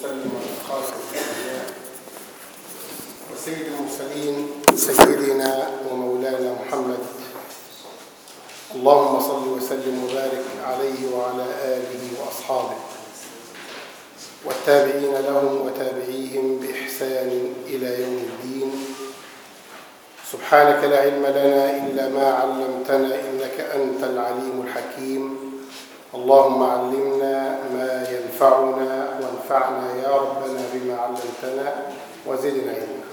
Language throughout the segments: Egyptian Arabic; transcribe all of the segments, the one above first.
وسلم على خاتم الانبياء وسيد المرسلين سيدنا ومولانا محمد اللهم صل وسلم وبارك عليه وعلى اله واصحابه والتابعين لهم وتابعيهم باحسان الى يوم الدين سبحانك لا علم لنا الا ما علمتنا انك انت العليم الحكيم اللهم علمنا ما ينفعنا وانفعنا يا ربنا بما علمتنا وزدنا علما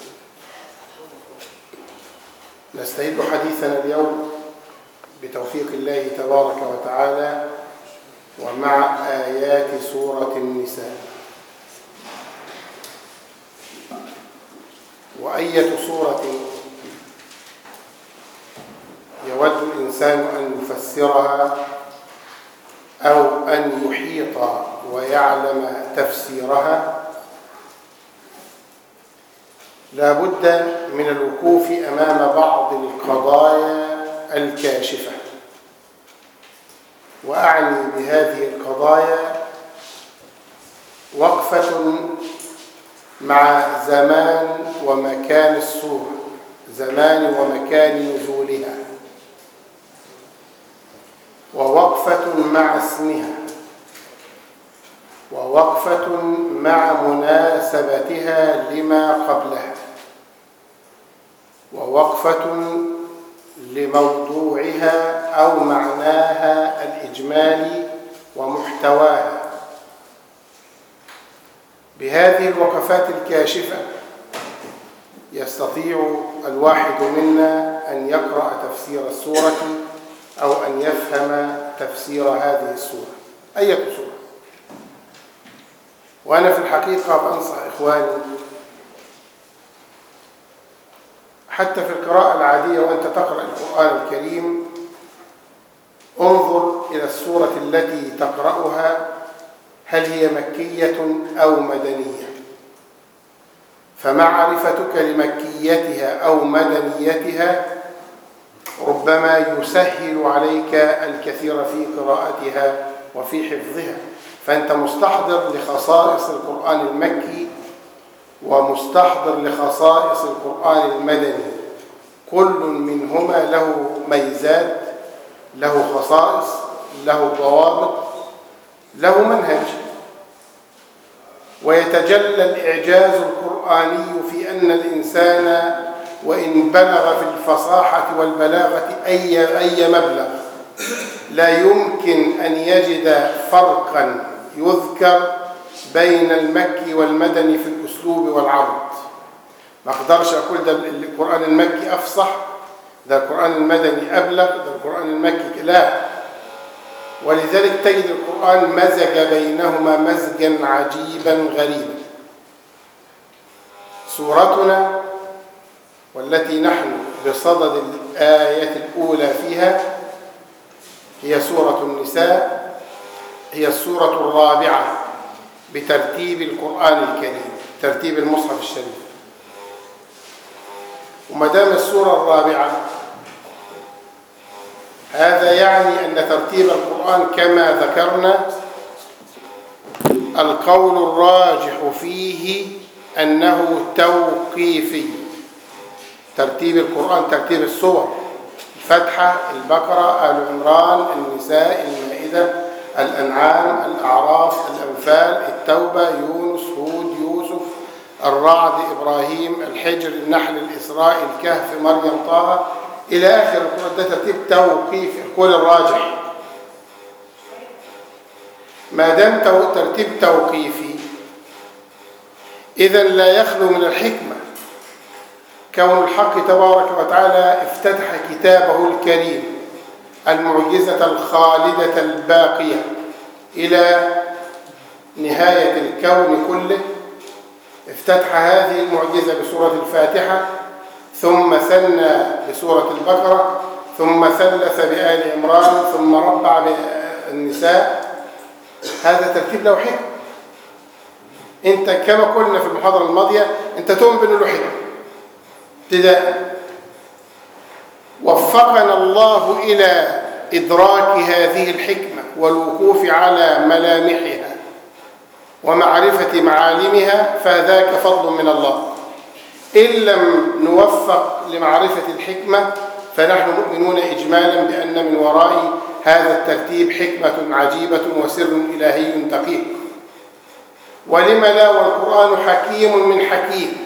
نستهل حديثنا اليوم بتوفيق الله تبارك وتعالى ومع آيات سورة النساء وأية سورة يود الإنسان أن يفسرها أو أن يحيط ويعلم تفسيرها لا بد من الوقوف أمام بعض القضايا الكاشفة وأعني بهذه القضايا وقفة مع زمان ومكان الصورة زمان ومكان نزولها ووقفة مع اسمها ووقفة مع مناسبتها لما قبلها ووقفة لموضوعها أو معناها الإجمالي ومحتواها بهذه الوقفات الكاشفة يستطيع الواحد منا أن يقرأ تفسير السورة أو أن يفهم تفسير هذه السورة أي سورة وأنا في الحقيقة بنصح إخواني حتى في القراءة العادية وأنت تقرأ القرآن الكريم انظر إلى السورة التي تقرأها هل هي مكية أو مدنية فمعرفتك لمكيتها أو مدنيتها ربما يسهل عليك الكثير في قراءتها وفي حفظها فأنت مستحضر لخصائص القرآن المكي ومستحضر لخصائص القرآن المدني كل منهما له ميزات له خصائص له ضوابط له منهج ويتجلى الإعجاز القرآني في أن الإنسان وإن بلغ في الفصاحة والبلاغة أي, أي مبلغ لا يمكن أن يجد فرقا يذكر بين المكي والمدني في الأسلوب والعرض ما أقدرش أقول ده القرآن المكي أفصح ده القرآن المدني أبلغ ده القرآن المكي لا ولذلك تجد القرآن مزج بينهما مزجا عجيبا غريبا سورتنا والتي نحن بصدد الآية الأولى فيها هي سورة النساء هي السورة الرابعة بترتيب القرآن الكريم ترتيب المصحف الشريف وما دام السورة الرابعة هذا يعني أن ترتيب القرآن كما ذكرنا القول الراجح فيه أنه توقيفي ترتيب القرآن ترتيب السور الفتحة البقرة آل عمران النساء المائدة الأنعام الأعراف الأنفال التوبة يونس هود يوسف الرعد إبراهيم الحجر النحل الإسراء الكهف مريم طه إلى آخر القرآن ده ترتيب توقيفي القول الراجح ما دام ترتيب توقيفي إذا لا يخلو من الحكمة كون الحق تبارك وتعالى افتتح كتابه الكريم المعجزة الخالدة الباقية إلى نهاية الكون كله افتتح هذه المعجزة بسورة الفاتحة ثم ثنى بسورة البقرة ثم ثلث بآل عمران ثم ربع بالنساء هذا ترتيب له حكم انت كما قلنا في المحاضرة الماضية انت تؤمن بأنه له حكم ابتداء وفقنا الله إلى إدراك هذه الحكمة والوقوف على ملامحها ومعرفة معالمها فذاك فضل من الله إن لم نوفق لمعرفة الحكمة فنحن مؤمنون إجمالا بأن من وراء هذا الترتيب حكمة عجيبة وسر إلهي دقيق ولم لا والقرآن حكيم من حكيم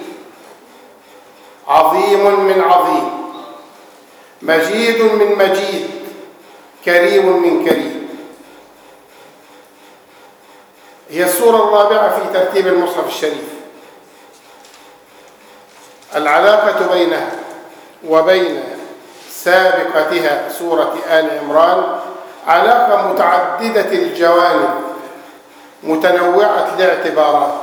عظيم من عظيم مجيد من مجيد كريم من كريم هي السورة الرابعة في ترتيب المصحف الشريف العلاقة بينها وبين سابقتها سورة آل عمران علاقة متعددة الجوانب متنوعة الاعتبارات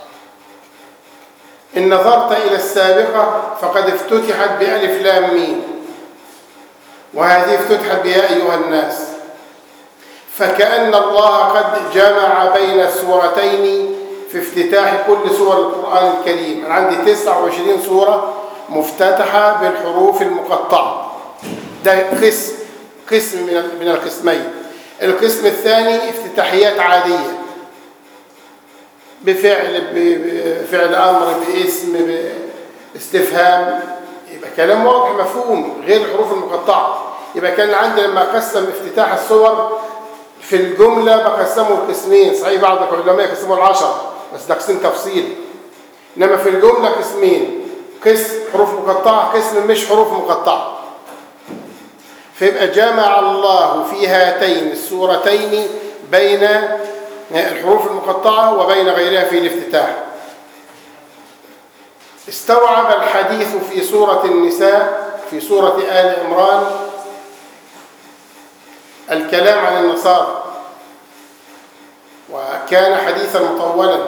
إن نظرت إلى السابقة فقد افتتحت بألف لام ميم وهذه افتتحت بيا أيها الناس فكأن الله قد جمع بين السورتين في افتتاح كل سور القرآن الكريم أنا عندي 29 سورة مفتتحة بالحروف المقطعة ده قسم قسم من من القسمين القسم الثاني افتتاحيات عادية بفعل بفعل أمر باسم باستفهام يبقى كلام واضح مفهوم غير الحروف المقطعة يبقى كان عندي لما قسم افتتاح السور في الجملة بقسمه قسمين صحيح بعض العلماء يقسموا العشرة بس ده قسم تفصيلي إنما في الجملة قسمين قسم حروف مقطعة قسم مش حروف مقطعة فيبقى جمع الله في هاتين السورتين بين الحروف المقطعة وبين غيرها في الافتتاح استوعب الحديث في سورة النساء في سورة آل عمران الكلام عن النصارى وكان حديثا مطولا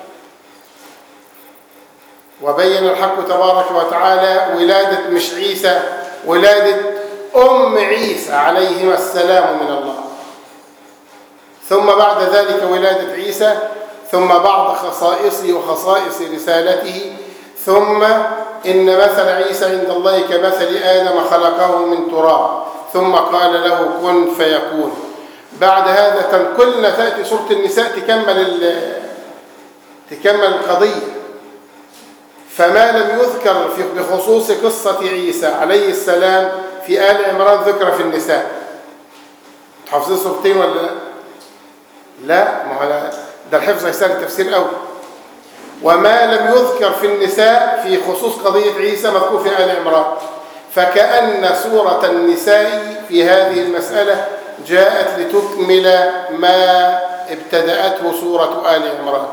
وبين الحق تبارك وتعالى ولادة مش عيسى ولادة أم عيسى عليهما السلام من الله ثم بعد ذلك ولادة عيسى ثم بعض خصائصه وخصائص رسالته ثم إن مثل عيسى عند الله كمثل آدم خلقه من تراب ثم قال له كن فيكون بعد هذا تنقلنا تأتي سورة النساء تكمل تكمل القضية فما لم يذكر في بخصوص قصة عيسى عليه السلام في آل عمران ذكر في النساء حافظين سورتين ولا لا؟ لا ما هو ده الحفظ هيسال التفسير أول وما لم يذكر في النساء في خصوص قضية عيسى مذكور في آل عمران فكأن سورة النساء في هذه المسألة جاءت لتكمل ما ابتدأته سورة آل عمران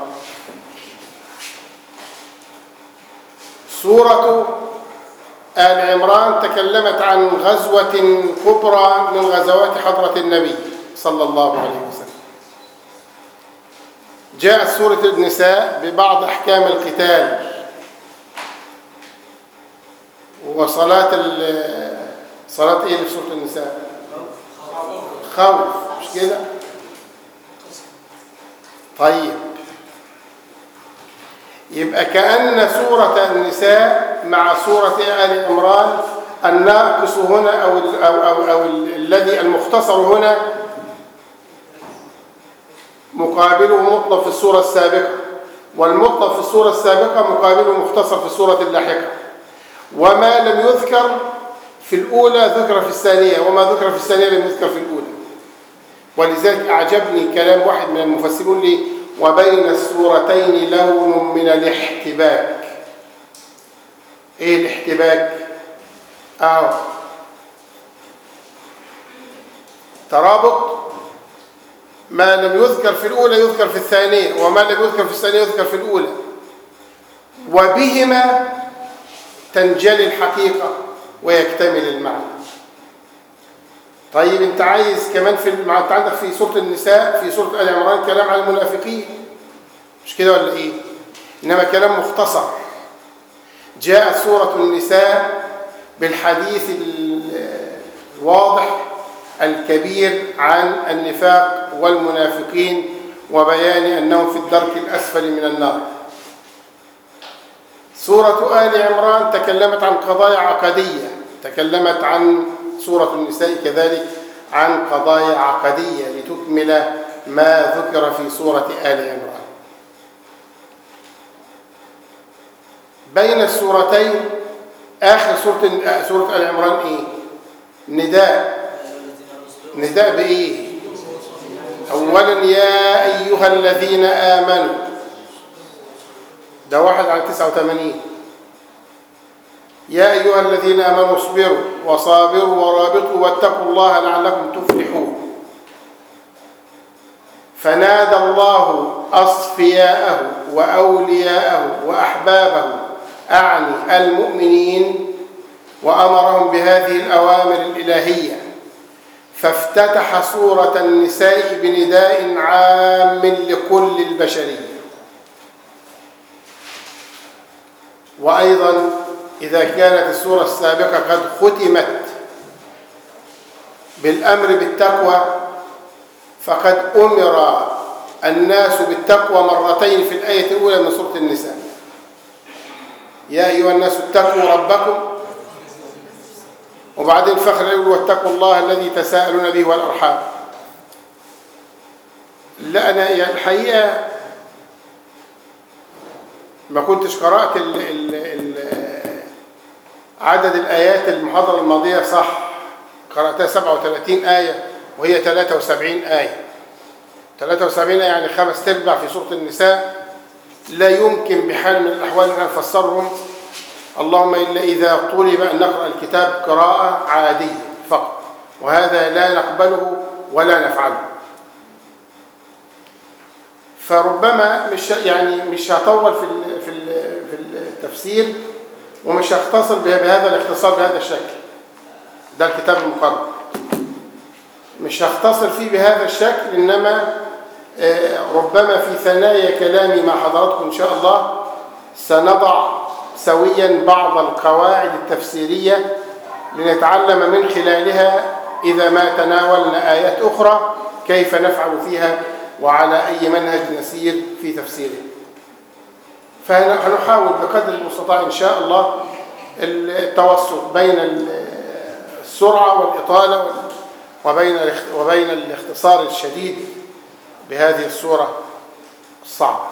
سورة آل عمران تكلمت عن غزوة كبرى من غزوات حضرة النبي صلى الله عليه وسلم جاءت سورة النساء ببعض أحكام القتال وصلاة صلاة إيه في سورة النساء خوف مش كده طيب يبقى كأن سورة النساء مع سورة آل عمران الناقص هنا أو, ال أو, أو, أو الذي المختصر هنا مقابله مطلب في السورة السابقة والمطلب في السورة السابقة مقابله مختصر في السورة اللاحقة وما لم يذكر في الأولى ذكر في الثانية وما ذكر في الثانية لم يذكر في الأولى ولذلك أعجبني كلام واحد من المفسرون لي وبين السورتين لون من الاحتباك ايه الاحتباك اه ترابط ما لم يذكر في الأولى يذكر في الثانية وما لم يذكر في الثانية يذكر في الأولى وبهما تنجلي الحقيقة ويكتمل المعنى طيب انت عايز كمان في انت عندك في سورة النساء في سورة آل عمران كلام عن المنافقين مش كده ولا ايه انما كلام مختصر جاءت سورة النساء بالحديث الواضح الكبير عن النفاق والمنافقين وبيان أنهم في الدرك الأسفل من النار سورة آل عمران تكلمت عن قضايا عقدية تكلمت عن سورة النساء كذلك عن قضايا عقدية لتكمل ما ذكر في سورة آل عمران بين السورتين آخر سورة سورة آل عمران إيه؟ نداء نداء بإيه؟ أولا يا أيها الذين آمنوا ده واحد على تسعة وثمانين يا أيها الذين آمنوا اصبروا وصابروا ورابطوا واتقوا الله لعلكم تفلحون فنادى الله أصفياءه وأولياءه وأحبابه أعني المؤمنين وأمرهم بهذه الأوامر الإلهية فافتتح سورة النساء بنداء عام لكل البشرية وأيضا إذا كانت السورة السابقة قد ختمت بالأمر بالتقوى فقد أمر الناس بالتقوى مرتين في الآية الأولى من سورة النساء يا أيها الناس اتقوا ربكم وبعدين فخر يقول واتقوا الله الذي تساءلون به والأرحام لا أنا يعني الحقيقة ما كنتش قرأت ال ال ال عدد الآيات المحاضرة الماضية صح قرأتها 37 آية وهي 73 آية 73 آية يعني خمس تربع في سورة النساء لا يمكن بحال من الأحوال أن نفسرهم اللهم إلا إذا طلب أن نقرأ الكتاب قراءة عادية فقط وهذا لا نقبله ولا نفعله فربما مش يعني مش هطول في ال- في ال- في التفسير ومش هختصر به- بهذا الاختصار بهذا الشكل ده الكتاب المقرر مش هختصر فيه بهذا الشكل انما آه، ربما في ثنايا كلامي مع حضراتكم ان شاء الله سنضع سويا بعض القواعد التفسيريه لنتعلم من خلالها اذا ما تناولنا ايات اخرى كيف نفعل فيها وعلى اي منهج نسير في تفسيره فهنحاول بقدر المستطاع ان شاء الله التوسط بين السرعه والاطاله وال- وبين الاخت- وبين الاختصار الشديد بهذه الصورة الصعبة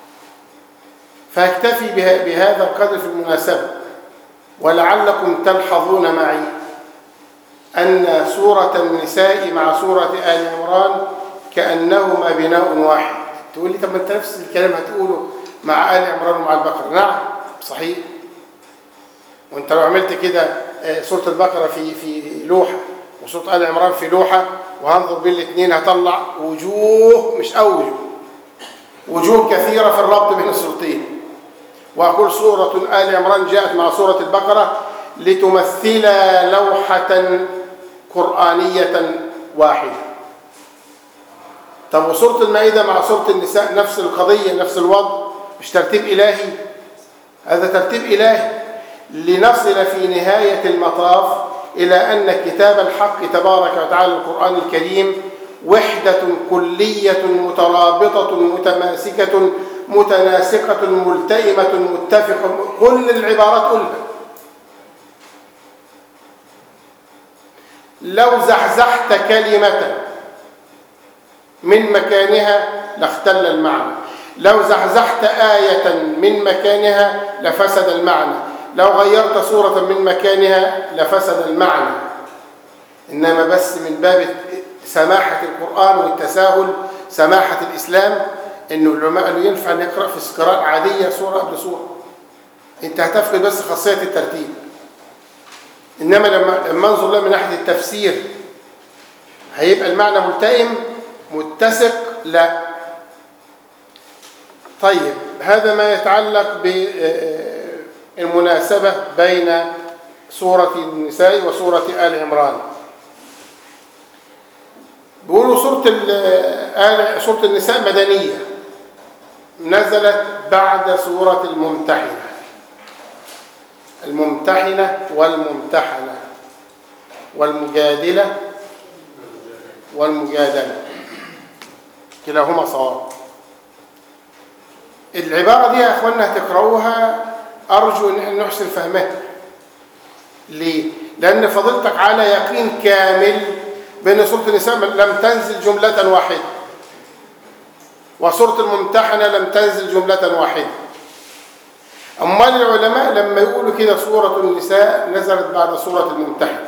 فاكتفي به- بهذا القدر في المناسبة ولعلكم تلحظون معي أن سورة النساء مع سورة آل عمران كأنهما بناء واحد تقول لي طب ما انت نفس الكلام هتقوله مع آل عمران ومع البقرة نعم صحيح وانت لو عملت كده آه، سورة البقرة في في لوحة وسورة آل عمران في لوحة وهنظر بين الاثنين هطلع وجوه مش أوجه وجوه كثيرة في الربط بين السورتين وأقول سورة آل عمران جاءت مع سورة البقرة لتمثل لوحة قرآنية واحدة طب وسورة المائدة مع سورة النساء نفس القضية نفس الوضع مش ترتيب إلهي هذا ترتيب إلهي لنصل في نهاية المطاف إلى أن كتاب الحق تبارك وتعالى القرآن الكريم وحدة كلية مترابطة متماسكة متناسقة ملتئمة متفقة كل العبارات قلها لو زحزحت كلمة من مكانها لاختل المعنى لو زحزحت آية من مكانها لفسد المعنى لو غيرت صورة من مكانها لفسد المعنى إنما بس من باب سماحة القرآن والتساهل سماحة الإسلام إنه العلماء قالوا ينفع نقرأ في قراءة عادية صورة قبل صورة أنت هتفقد بس خاصية الترتيب إنما لما لما انظر لها من ناحية التفسير هيبقى المعنى ملتئم متسق لا طيب هذا ما يتعلق بالمناسبة بين سورة النساء وسورة آل عمران بيقولوا سورة آل سورة النساء مدنية نزلت بعد سورة الممتحنة الممتحنة والممتحنة والمجادلة والمجادلة كلاهما صواب العبارة دي يا أخوانا هتقرأوها أرجو أن احنا نحسن فهمها ليه؟ لأن فضلتك على يقين كامل بأن سورة النساء لم تنزل جملة واحدة وسورة الممتحنة لم تنزل جملة واحدة أمال العلماء لما يقولوا كده سورة النساء نزلت بعد سورة الممتحنة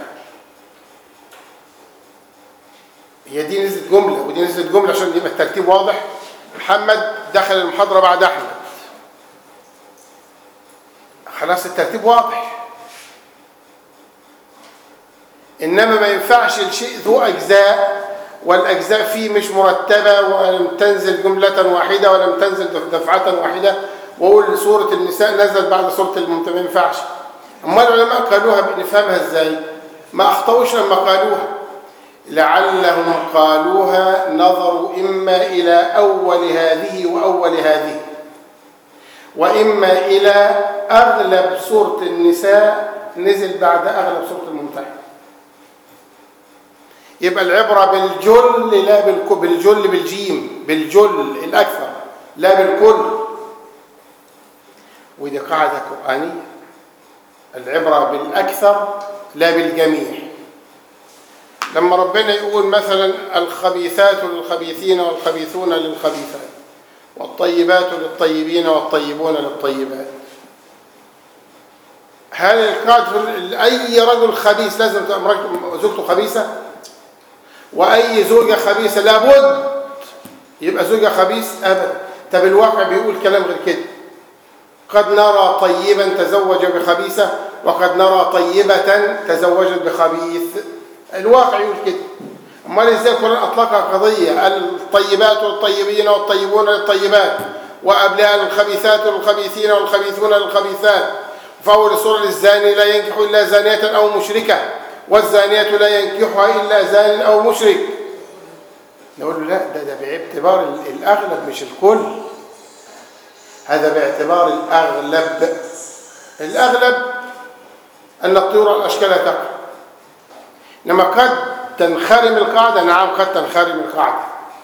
هي دي نزلت جملة ودي نزلت جملة عشان يبقى الترتيب واضح محمد دخل المحاضرة بعد أحمد خلاص الترتيب واضح إنما ما ينفعش الشيء ذو أجزاء والأجزاء فيه مش مرتبة ولم تنزل جملة واحدة ولم تنزل دفعة واحدة وأقول سورة النساء نزلت بعد سورة الممتحنة ما ينفعش أما العلماء قالوها بنفهمها إزاي ما أخطأوش لما قالوها لعلهم قالوها نظروا إما إلى أول هذه وأول هذه وإما إلى أغلب سورة النساء نزل بعد أغلب سورة الممتحنة يبقى العبرة بالجل لا بالكل بالجل بالجيم بالجل الأكثر لا بالكل ودي قاعدة قرآنية العبرة بالأكثر لا بالجميع لما ربنا يقول مثلا الخبيثات للخبيثين والخبيثون للخبيثات والطيبات للطيبين والطيبون للطيبات هل القاعدة أي رجل خبيث لازم تبقى زوجته خبيثة وأي زوجة خبيثة لابد يبقى زوجة خبيث أبدا طب الواقع بيقول كلام غير كده قد نرى طيبا تزوج بخبيثة وقد نرى طيبة تزوجت بخبيث الواقع يقول كده امال ازاي القران اطلقها قضيه الطيبات للطيبين والطيبون للطيبات وابناء الخبيثات للخبيثين والخبيثون للخبيثات فاول السوره للزاني لا ينكح الا زانيه او مشركه والزانيه لا ينكحها الا زان او مشرك نقول له لا ده ده باعتبار الاغلب مش الكل هذا باعتبار الاغلب الاغلب ان الطيور الاشكال تقع لما قد تنخرم القاعدة نعم قد تنخرم القاعدة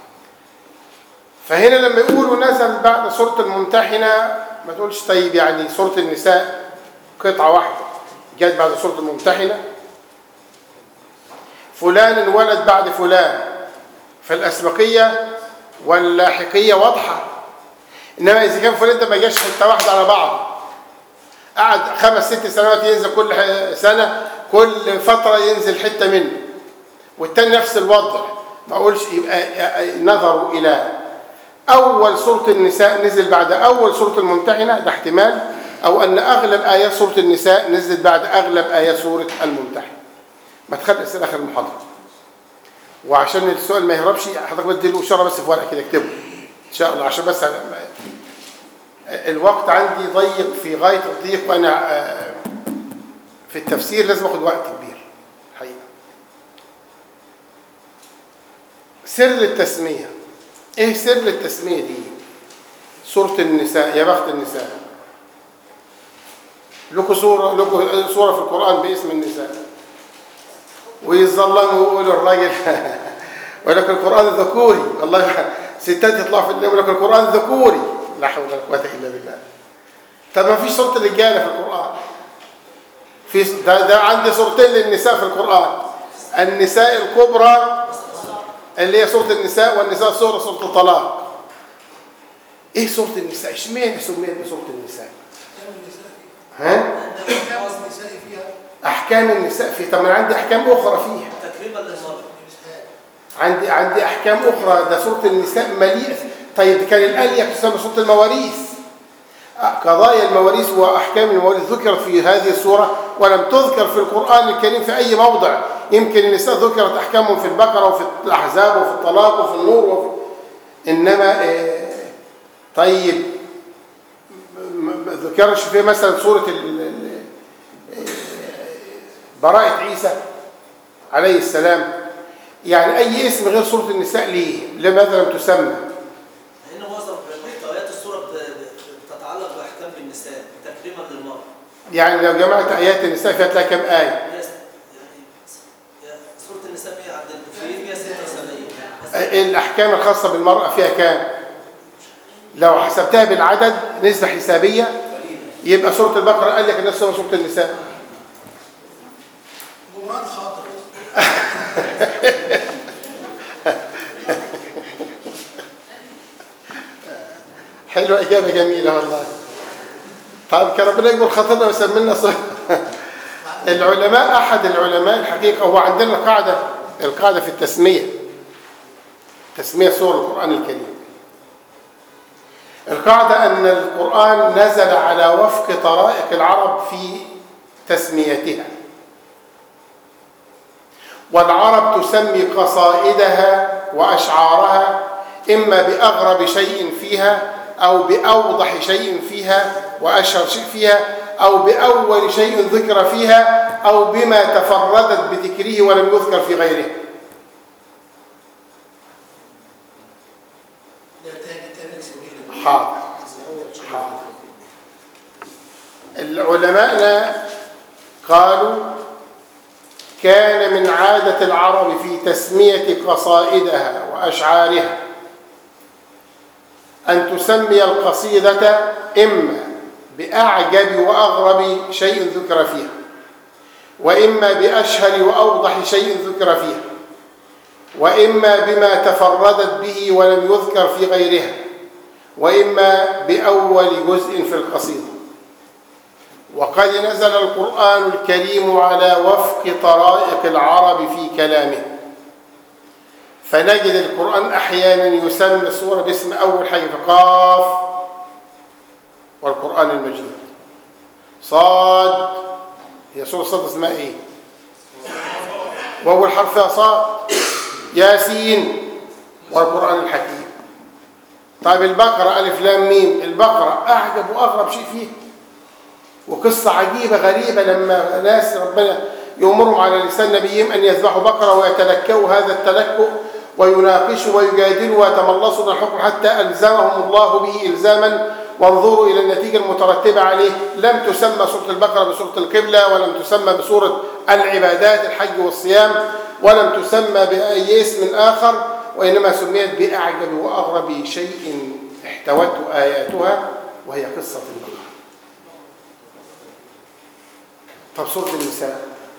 فهنا لما يقولوا نزل بعد سورة الممتحنة ما تقولش طيب يعني سورة النساء قطعة واحدة جت بعد سورة الممتحنة فلان انولد بعد فلان فالأسبقية واللاحقية واضحة إنما إذا كان فلان ده ما جاش حتة واحدة على بعض قعد خمس ست سنوات ينزل كل سنة كل فترة ينزل حتة منه والتاني نفس الوضع ما اقولش يبقى نظروا الى اول سوره النساء نزل بعد اول سوره الممتحنه ده احتمال او ان اغلب ايات سوره النساء نزلت بعد اغلب ايات سوره الممتحنه ما تخلي اسئله اخر المحاضره وعشان السؤال ما يهربش حضرتك بدي له اشاره بس في ورقه كده اكتبه ان شاء الله عشان بس الوقت عندي ضيق في غايه الضيق وانا في التفسير لازم اخد وقت كبير الحقيقه سر التسميه ايه سر التسميه دي سوره النساء يا بخت النساء لكم سوره لكم سوره في القران باسم النساء ويظلموا ويقولوا الراجل ولكن القران ذكوري والله ستات يطلعوا في الليل يقول لك القران ذكوري لا حول ولا قوه الا بالله طب ما فيش سوره الرجاله في القران في ده, ده عندي صورتين للنساء في القرآن النساء الكبرى اللي هي سورة النساء والنساء الصغرى سورة الطلاق ايه سورة النساء اشمعنى سميت بسورة النساء ها احكام النساء فيه طب انا عندي احكام اخرى فيها تكريما للمرأة عندي عندي احكام اخرى ده سورة النساء مليئة طيب كان الاليه تسمى سورة المواريث قضايا المواريث واحكام المواريث ذكرت في هذه السوره ولم تذكر في القران الكريم في اي موضع يمكن النساء ذكرت احكامهم في البقره وفي الاحزاب وفي الطلاق وفي النور وفي انما إيه طيب ما ذكرش في مثلا سوره براءه عيسى عليه السلام يعني اي اسم غير سوره النساء ليه لماذا لم تسمى لأن معظم محتويات السورة بتتعلق بأحكام النساء تكريما للمرأة يعني لو جمعت ايات النساء فيها تلاقي كم ايه هي- يعني سورة النساء 100 عند الكفرين 176 الأحكام الخاصة بالمرأة فيها كام؟ لو حسبتها بالعدد نسبة حسابية يبقى سورة البقرة قال لك الناس سورة النساء جمهور خاطر حلوة إجابة جميلة والله طيب كان ربنا يكبر خاطرنا ويسمينا صح العلماء احد العلماء الحقيقه هو عندنا قاعده القاعده في التسميه تسميه سور القران الكريم القاعده ان القران نزل على وفق طرائق العرب في تسميتها والعرب تسمي قصائدها واشعارها اما باغرب شيء فيها او باوضح شيء فيها واشهر شيء فيها او باول شيء ذكر فيها او بما تفردت بذكره ولم يذكر في غيره لا تاني تاني سبيل حاضر حاضر العلماءنا قالوا كان من عادة العرب في تسمية قصائدها وأشعارها أن تسمي القصيدة إما بأعجب وأغرب شيء ذكر فيها وإما بأشهر وأوضح شيء ذكر فيها وإما بما تفردت به ولم يذكر في غيرها وإما بأول جزء في القصيدة وقد نزل القرآن الكريم على وفق طرائق العرب في كلامه فنجد القرآن أحيانا يسمي السورة باسم أول حاجة قاف والقرآن المجيد صاد هي سورة صاد اسمها إيه؟ وأول حرف فيها صاد ياسين والقرآن الحكيم طيب البقرة ألف لام ميم البقرة أعجب وأغرب شيء فيها وقصة عجيبة غريبة لما ناس ربنا يأمرهم على لسان نبيهم أن يذبحوا بقرة ويتلكوا هذا التلكؤ ويناقشوا ويجادلوا ويتملصوا من الحكم حتى ألزمهم الله به إلزاما وانظروا إلى النتيجة المترتبة عليه لم تسمى سورة البقرة بسورة القبلة ولم تسمى بسورة العبادات الحج والصيام ولم تسمى بأي اسم آخر وإنما سميت بأعجب وأغرب شيء احتوته آياتها وهي قصة البقرة طب سورة النساء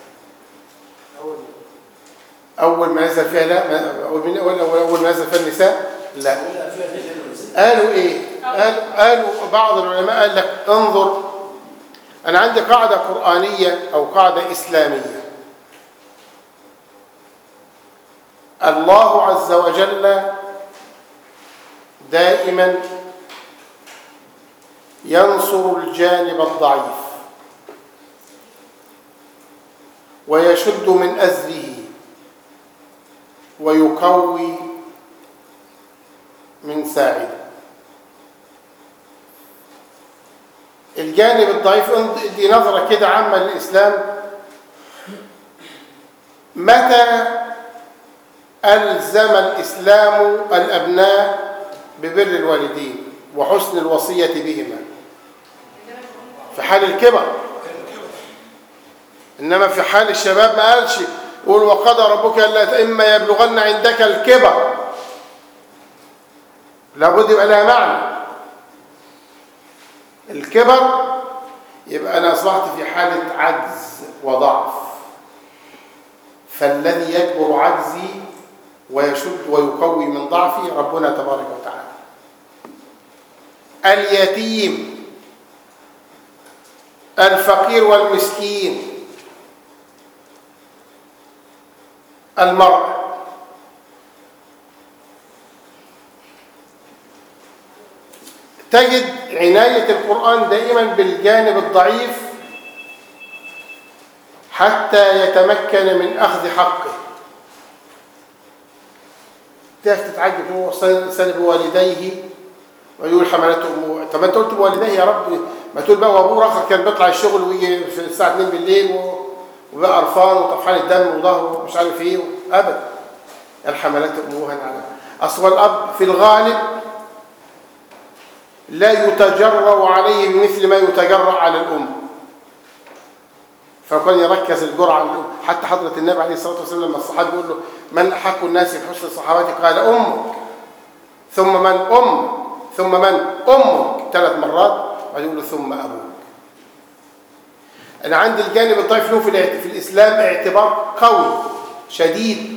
أول ما نزل فيها لا ما- أول من أول أول ما نزل فيها النساء لا قالوا إيه؟ قال قالوا بعض العلماء قال لك انظر أنا عندي قاعدة قرآنية أو قاعدة إسلامية الله عز وجل دائما ينصر الجانب الضعيف ويشد من أزره ويقوي من ساعده الجانب الضعيف انض- دي نظرة كده عامة للإسلام متى ألزم الإسلام الأبناء ببر الوالدين وحسن الوصية بهما في حال الكبر إنما في حال الشباب ما قالش قول وقضى ربك ألا إما يبلغن عندك الكبر لابد يبقى لها معنى الكبر يبقى أنا أصبحت في حالة عجز وضعف فالذي يجبر عجزي ويشد ويقوي من ضعفي ربنا تبارك وتعالى اليتيم الفقير والمسكين المرأة تجد عناية القرآن دائما بالجانب الضعيف حتى يتمكن من أخذ حقه تعرف تتعجب هو سن بوالديه ويقول حملته امه طب انت قلت بوالديه يا رب ما تقول بقى وابوه رخر كان بيطلع الشغل ويجي في الساعه 2 بالليل و... وبقى قرفان وطفحان الدم وظهره ومش عارف ايه ابدا الحملات امها على اصل الاب في الغالب لا يتجرأ عليه بمثل ما يتجرأ على الام فكان يركز الجرعه على الام حتى حضره النبي عليه الصلاه والسلام لما الصحابي بيقول له من احق الناس بحسن صحابتي قال امك ثم من ام ثم من امك ثلاث مرات وبعدين يقول له ثم ابوك انا عندي الجانب الضعيف له في, الاعت- في الاسلام اعتبار قوي شديد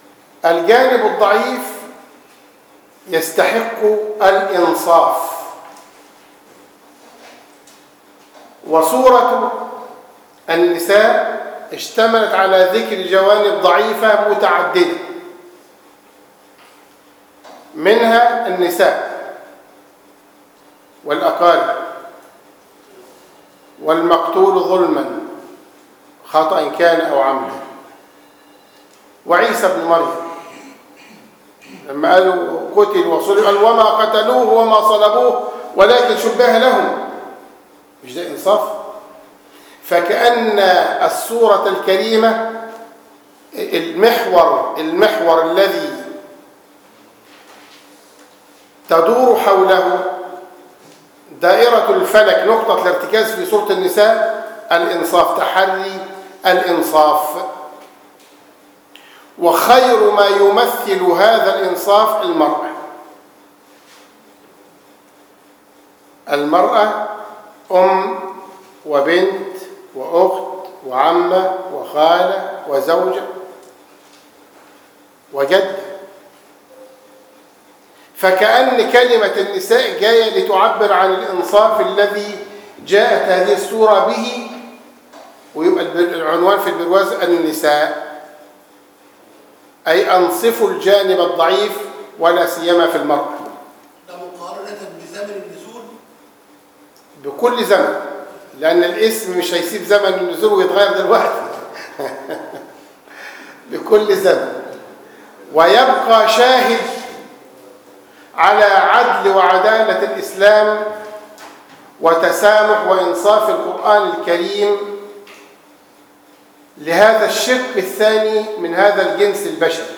الجانب الضعيف يستحق الانصاف وسورة النساء اشتملت على ذكر جوانب ضعيفة متعددة منها النساء والأقارب والمقتول ظلما خطأ كان أو عمدا وعيسى بن مريم لما قالوا قتل وصلب قال وما قتلوه وما صلبوه ولكن شبه لهم مش ده إنصاف فكأن السورة الكريمة المحور المحور الذي تدور حوله دائرة الفلك نقطة الارتكاز في سورة النساء الإنصاف تحري الإنصاف وخير ما يمثل هذا الإنصاف المرأة المرأة أم وبنت وأخت وعمة وخالة وزوجة وجدة فكأن كلمة النساء جاية لتعبر عن الإنصاف الذي جاءت هذه السورة به ويبقى العنوان في البرواز النساء أي أنصفوا الجانب الضعيف ولا سيما في المرأة ده مقارنة بزمن النزول بكل زمن لأن الاسم مش هيسيب زمن النزول ويتغير دلوقتي بكل زمن ويبقى شاهد على عدل وعدالة الإسلام وتسامح وإنصاف القرآن الكريم لهذا الشق الثاني من هذا الجنس البشري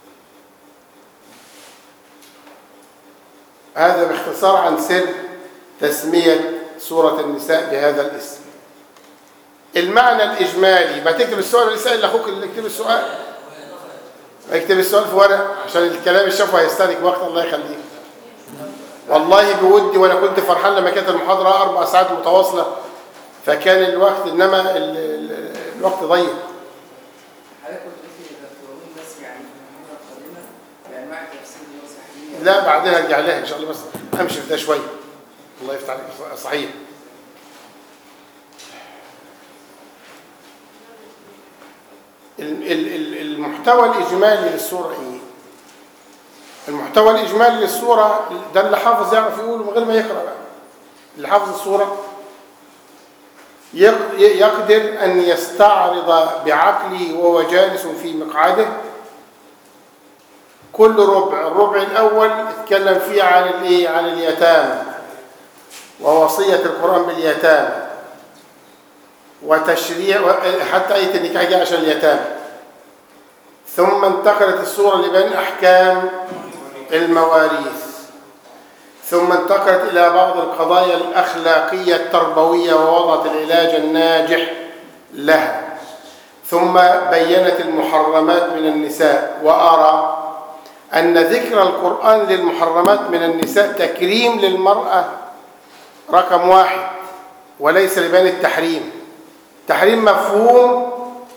هذا باختصار عن سر تسمية سورة النساء بهذا الاسم المعنى الإجمالي ما تكتب السؤال اللي سأل أخوك اللي يكتب السؤال اكتب السؤال في ورق عشان الكلام الشفوي هيستهلك وقت الله يخليك والله بودي وانا كنت فرحان لما كانت المحاضره اربع ساعات متواصله فكان الوقت انما ال- ال- الوقت ضيق حضرتك قلت لي دكتورين بس يعني في المرة القادمة بأنواع التفسير والصحيح لا بعدين هرجع لها ان شاء الله بس امشي في ده شويه الله يفتح عليك صحيح ال- ال- ال- المحتوى الاجمالي للسوره ايه المحتوى الاجمالي للسوره ده اللي حافظ يعرف يقوله من غير ما يقرا بقى اللي حافظ السوره يق- يقدر ان يستعرض بعقله وهو جالس في مقعده كل ربع الربع الأول اتكلم فيه عن الايه عن اليتامى ووصية القرآن باليتامى وتشريع حتى آية النكاح جاء عشان اليتامى ثم انتقلت السورة لبيان أحكام المواريث ثم انتقلت إلى بعض القضايا الأخلاقية التربوية ووضعت العلاج الناجح لها ثم بينت المحرمات من النساء وأرى أن ذكر القرآن للمحرمات من النساء تكريم للمرأة رقم واحد وليس لبيان التحريم تحريم مفهوم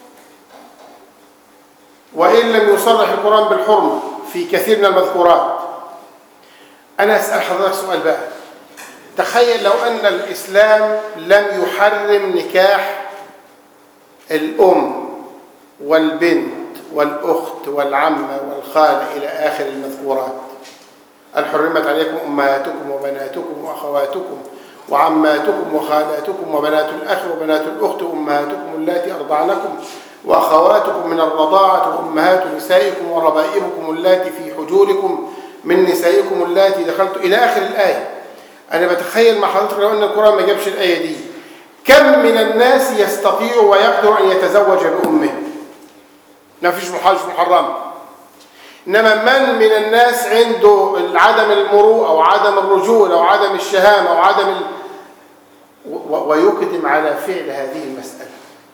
وإن لم يصرح القرآن بالحرمة في كثير من المذكورات أنا أسأل حضرتك سؤال بقى تخيل لو أن الإسلام لم يحرم نكاح الأم والبنت والأخت والعمة والخالة إلى آخر المذكورات هل حرمت عليكم أمهاتكم وبناتكم وأخواتكم وعماتكم وخالاتكم وبنات الأخ وبنات الأخت وأمهاتكم اللاتي أرضعنكم وأخواتكم من الرضاعة وأمهات نسائكم وربائبكم اللاتي في حجوركم من نسائكم اللاتي دخلت إلى آخر الآية أنا بتخيل مع حضرتك لو أن القرآن ما جابش الآية دي كم من الناس يستطيع ويقدر أن يتزوج بأمه ما فيش محال مش محرم انما من من الناس عنده عدم المروءه او عدم الرجوله او عدم الشهامه او عدم ال... و- ويقدم على فعل هذه المساله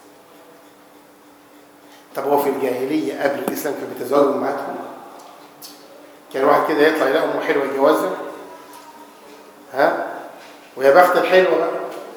طب هو في الجاهليه قبل الاسلام كان بيتزوج امهاتهم كان واحد كده يطلع يلاقي امه حلوه يتجوزها ها ويا بخت الحلوه بقى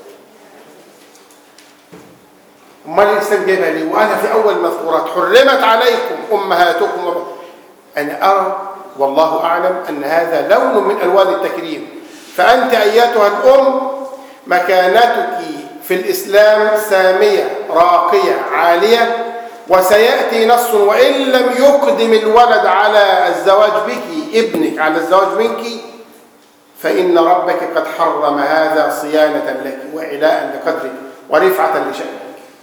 امال الاسلام جايبها ليه وانا في اول مذكورات حرمت عليكم امهاتكم وب... انا ارى والله اعلم ان هذا لون من الوان التكريم فانت ايتها الام مكانتك في في الإسلام سامية راقية عالية وسيأتي نص وإن لم يقدم الولد على الزواج بك ابنك على الزواج منك فإن ربك قد حرم هذا صيانة لك وإعلاء لقدرك ورفعة لشأنك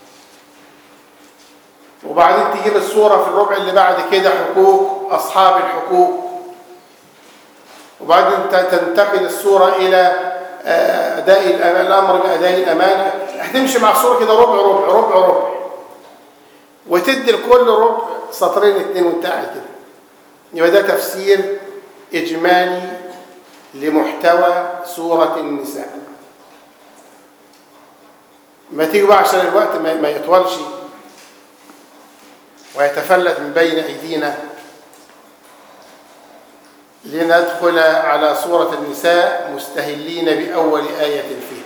وبعدين تجيب الصورة في الربع اللي بعد كده حقوق أصحاب الحقوق وبعدين ت- تنتقل الصورة إلى آه، أداء الأم- الأمر بأداء الأمانة هتمشي مع الصورة كده ربع ربع ربع ربع وتدي لكل ربع سطرين اتنين وانت قاعد كده يبقى ده تفسير إجمالي لمحتوى سورة النساء ما تيجي بقى عشان الوقت ما ما يطولش ويتفلت من بين أيدينا لندخل على سورة النساء مستهلين بأول آية فيها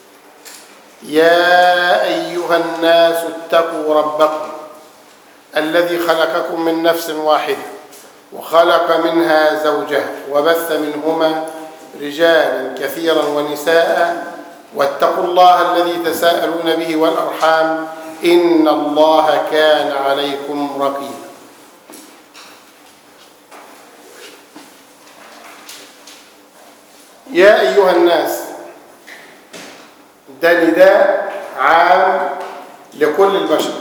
يا أيها الناس اتقوا ربكم الذي خلقكم من نفس واحدة وخلق منها زوجها وبث منهما رجالا كثيرا ونساء واتقوا الله الذي تساءلون به والأرحام إن الله كان عليكم رقيبا يا أيها الناس ده نداء عام لكل البشر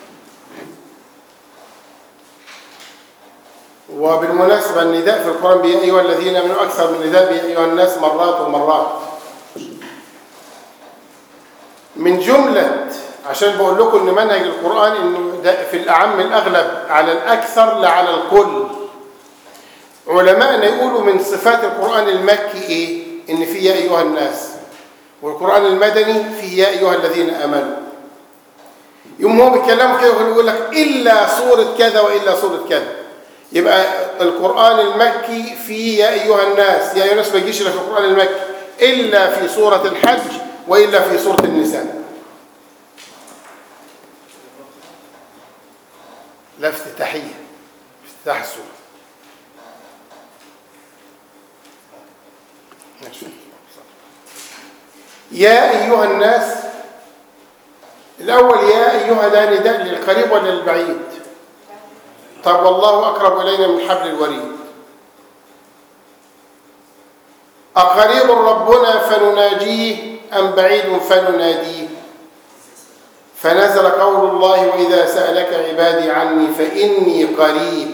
وبالمناسبة النداء في القرآن بيا أيها الذين من أكثر من نداء بيا أيها الناس مرات ومرات من جملة عشان بقول لكم ان منهج القرآن انه ده في الأعم الأغلب على الأكثر لا على الكل علماءنا يقولوا من صفات القرآن المكي ايه ان فيه يا أيها الناس والقرآن المدني فيه يا أيها الذين آمنوا يوم هو بيتكلموا كده يقول لك إلا سورة كذا وإلا سورة كذا يبقى القرآن المكي فيه يا أيها الناس يا أيها الناس ما يجيش إلا في القرآن المكي إلا في سورة الحج وإلا في سورة النساء لا افتتاحية افتتاح السورة ماشي. يا أيها الناس الأول يا أيها ده نداء للقريب ولا للبعيد طب والله أقرب إلينا من حبل الوريد أقريب ربنا فنناجيه أم بعيد فنناديه فنزل قول الله وإذا سألك عبادي عني فإني قريب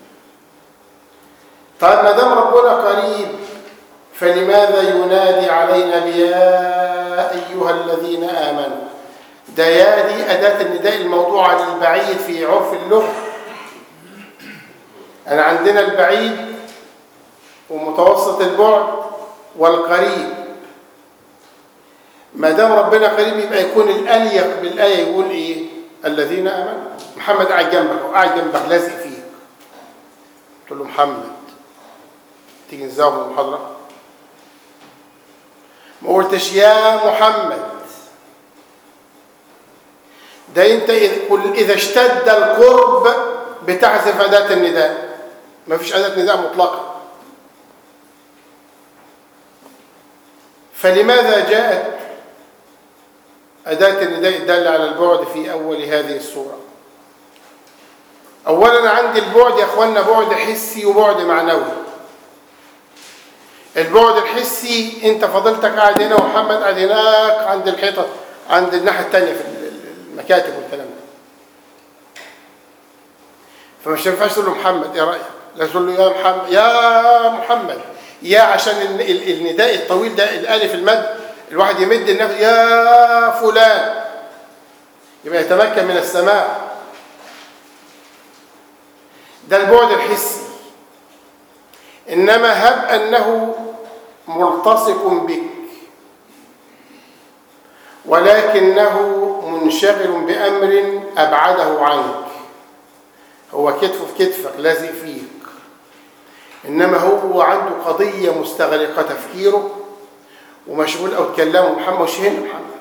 طيب ما دام ربنا قريب فلماذا ينادي علينا بيا أيها الذين آمنوا ده يا دي أداة النداء الموضوعة للبعيد في عرف اللغة أنا عندنا البعيد ومتوسط البعد والقريب ما دام ربنا قريب يبقى يكون الأليق بالآية يقول إيه الذين آمنوا محمد قاعد جنبك وقاعد جنبك لازق فيك قلت له محمد تيجي نزاوم المحاضرة ما قلتش يا محمد ده انت إذ- قل اذا اشتد القرب بتحذف اداه النداء ما فيش اداه نداء مطلقه فلماذا جاءت اداه النداء الداله على البعد في اول هذه السوره اولا عندي البعد يا اخوانا بعد حسي وبعد معنوي البعد الحسي انت فضلتك قاعد هنا ومحمد قاعد هناك عند الحيطه عند الناحيه الثانيه في المكاتب والكلام ده فمش ينفعش تقول له محمد ايه رايك لا تقول له يا محمد يا محمد يا عشان ال- ال- النداء الطويل ده الالف المد الواحد يمد النفس يا فلان يبقى يتمكن من السماع ده البعد الحسي انما هب انه ملتصق بك ولكنه منشغل بامر ابعده عنك هو كتفه في كتفك لازق فيك انما هو عنده قضيه مستغرقه تفكيره ومشغول او تكلمه محمد مش هنا محمد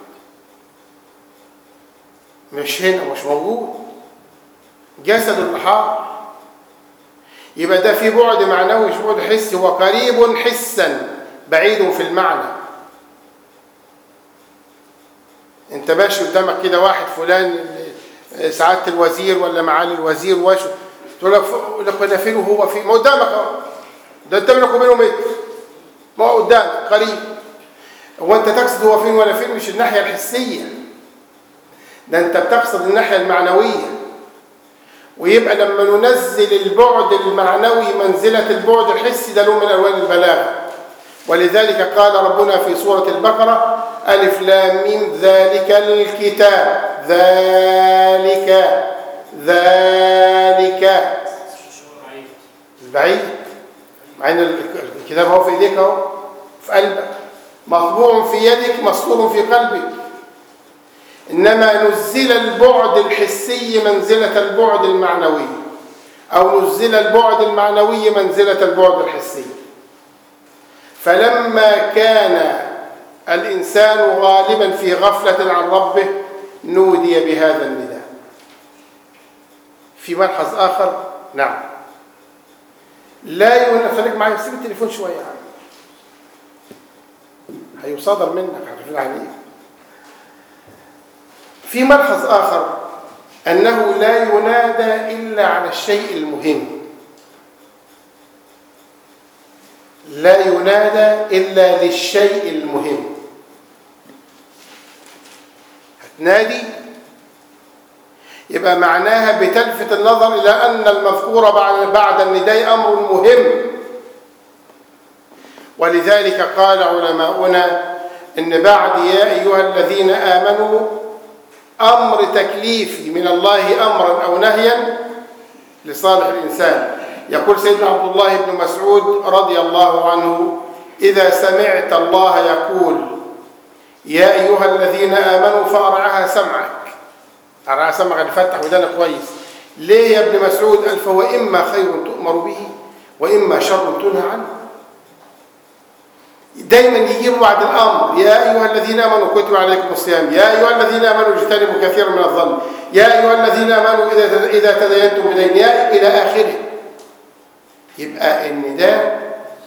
مش هنا مش موجود جسد الحار يبقى ده في بعد معنوي مش بعد حسي هو قريب حسا بعيد في المعنى انت ماشي قدامك كده واحد فلان سعاده الوزير ولا معالي الوزير وش تقول لك يقول لك انا فين وهو فين ما قدامك اهو ده انت بينك وبينه متر ما هو قدامك قريب هو انت تقصد هو فين ولا فين مش الناحيه الحسيه ده انت بتقصد الناحيه المعنويه ويبقى لما ننزل البعد المعنوي منزله البعد الحسي ده لون من الوان البلاغه ولذلك قال ربنا في سورة البقرة ألف لام ميم ذلك الكتاب ذلك ذلك البعيد مع ان الكتاب هو في ايديك اهو في قلبك مطبوع في يدك مسطور في قلبك انما نزل البعد الحسي منزلة البعد المعنوي او نزل البعد المعنوي منزلة البعد الحسي فلما كان الإنسان غالبا في غفلة عن ربه نودي بهذا النداء في ملحظ آخر نعم لا يون... خليك معايا سيب التليفون شوية يا عم هيصادر منك عارفين عن ايه في ملحظ آخر أنه لا ينادى إلا على الشيء المهم لا ينادى إلا للشيء المهم هتنادي يبقى معناها بتلفت النظر إلى أن المذكور بعد بعد النداء أمر مهم ولذلك قال علماؤنا إن بعد يا أيها الذين آمنوا أمر تكليفي من الله أمرا أو نهيا لصالح الإنسان يقول سيدنا عبد الله بن مسعود رضي الله عنه إذا سمعت الله يقول يا أيها الذين آمنوا فأرعها سمعك أرعها سمعك اللي فتح ودانا كويس ليه يا ابن مسعود قال فهو إما خير تؤمر به وإما شر تنهى عنه دايما يجيب بعد الامر يا ايها الذين امنوا كتب عليكم الصيام يا ايها الذين امنوا اجتنبوا كثيرا من الظن يا ايها الذين امنوا اذا اذا تدينتم بدين يا الى اخره يبقى النداء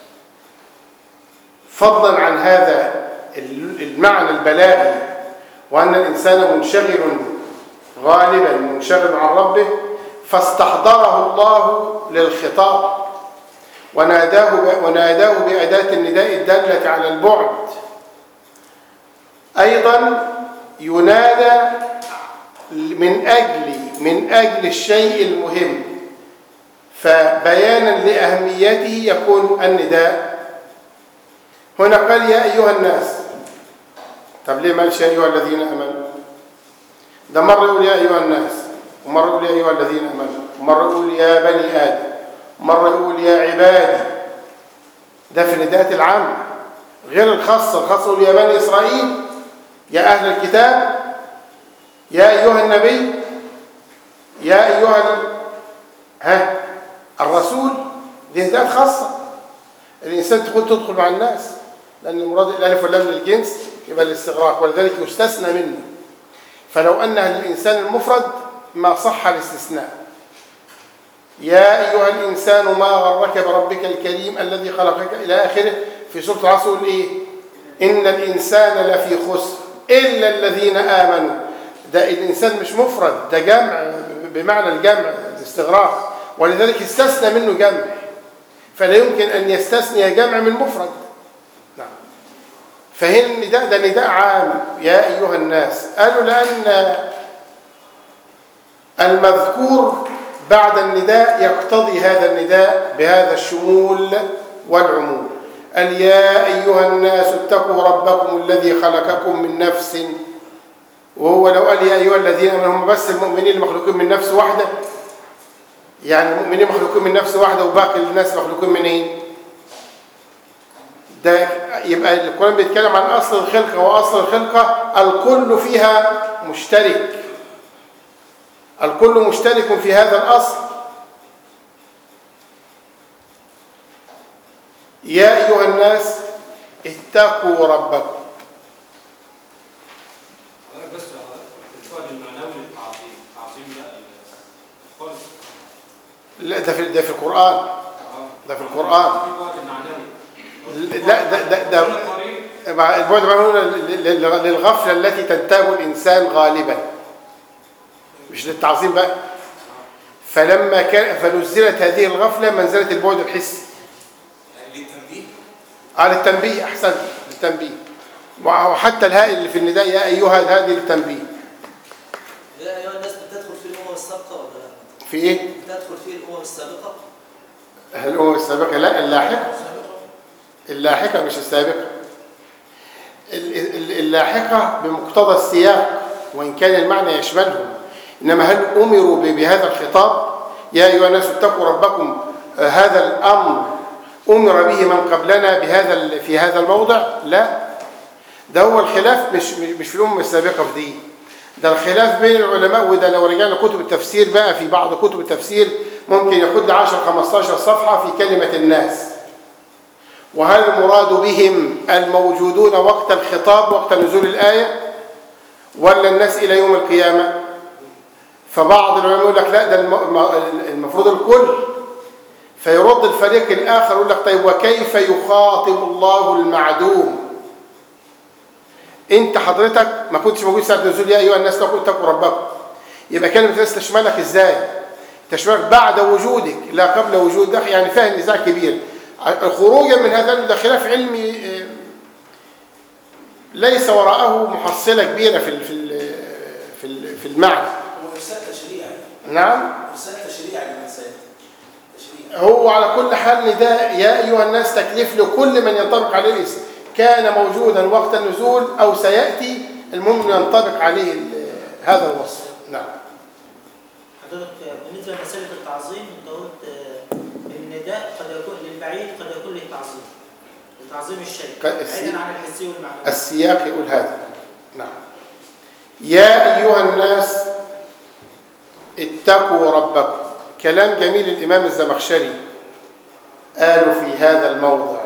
فضلا عن هذا المعنى البلاغي وان الانسان منشغل غالبا منشغل عن ربه فاستحضره الله للخطاب وناداه وناداه بأداة النداء الدالة على البعد أيضا ينادى من أجل من أجل الشيء المهم فبيانا لأهميته يكون النداء هنا قال يا أيها الناس طب ليه ما قالش يا أيها الذين آمنوا ده مرة يقول يا أيها الناس ومرة يقول يا أيها الذين آمنوا ومرة يقول يا بني آدم مرة يقول يا عبادي ده في النداءات العامة غير الخاصة الخاصة يقول يا بني إسرائيل يا أهل الكتاب يا أيها النبي يا أيها ال... ها الرسول دي نداءات خاصة الإنسان تقول تدخل مع الناس لأن المراد الألف واللام للجنس يبقى الاستغراق ولذلك يستثنى منه فلو أنها للإنسان المفرد ما صح الاستثناء يا أيها الإنسان ما غرك بربك الكريم الذي خلقك إلى آخره في سورة العصر يقول إيه إن الإنسان لفي خسر إلا الذين آمنوا ده الإنسان مش مفرد ده جمع بمعنى الجمع الاستغراق ولذلك استثنى منه جمع فلا يمكن أن يستثني جمع من مفرد نعم فهنا النداء ده نداء عام يا أيها الناس قالوا لأن المذكور بعد النداء يقتضي هذا النداء بهذا الشمول والعموم قال يا أيها الناس اتقوا ربكم الذي خلقكم من نفس وهو لو قال يا أيها الذين هم بس المؤمنين المخلوقين من نفس واحدة يعني المؤمنين مخلوقين من نفس واحدة وباقي الناس مخلوقين من ايه؟ ده يبقى القرآن بيتكلم عن أصل الخلقة وأصل الخلقة الكل فيها مشترك الكل مشترك في هذا الأصل يا أيها الناس اتقوا ربكم بس الفعل المعنوي للتعظيم تعظيم لا القلب لا ده في ده في القرآن ده في القرآن في بعد المعنوي لا ده ده, ده كل طريق البعد هنا للغفلة التي تنتاب الإنسان غالبا مش للتعظيم بقى فلما كان فنزلت هذه الغفلة منزلة البعد الحسي للتنبيه على التنبيه أحسنت للتنبيه وحتى الهاء اللي في النداء يا أيها هذه للتنبيه يا ايها الناس بتدخل في الامم السابقه ولا لا؟ في إيه؟ بتدخل في الامم السابقه الأمم السابقة لا اللاحقة اللاحقة مش السابقة ال- ال- اللاحقة بمقتضى السياق وإن كان المعنى يشملهم إنما هل أمروا ب- بهذا الخطاب يا أيها الناس اتقوا ربكم آه، هذا الأمر أمر به من قبلنا بهذا ال- في هذا الموضع لا ده هو الخلاف مش مش في الأمم السابقة في دي ده الخلاف بين العلماء وده لو رجعنا كتب التفسير بقى في بعض كتب التفسير ممكن ياخد 10 15 صفحة في كلمة الناس وهل المراد بهم الموجودون وقت الخطاب وقت نزول الآية ولا الناس إلى يوم القيامة فبعض العلماء يقول لك لا ده الم- المفروض الكل فيرد الفريق الآخر يقول لك طيب وكيف يخاطب الله المعدوم انت حضرتك ما كنتش موجود ساعة نزول يا أيها الناس اتقوا اتقوا ربكم يبقى كلمة الناس تشملك ازاي تشملك بعد وجودك لا قبل وجودك يعني فيها نزاع كبير خروجا من هذا ده خلاف علمي آه، ليس وراءه محصلة كبيرة في ال- في ال- في ال- في المعنى هو ارسال تشريعي نعم ارسال تشريعي للانسان تشريعي هو على كل حال نداء يا أيها الناس تكليف لكل من ينطبق عليه الاسم كان موجودا وقت النزول أو سيأتي المهم ينطبق عليه ال- هذا الوصف نعم حضرتك بالنسبه لمساله التعظيم انت قلت آه، النداء قد يكون للبعيد قد يكون له تعظيم لتعظيم الشيء قد- السي- بعيدا عن الحسي والمعنوي السياق يقول هذا نعم يا أيها الناس اتقوا ربكم كلام جميل الإمام الزمخشري قالوا في هذا الموضع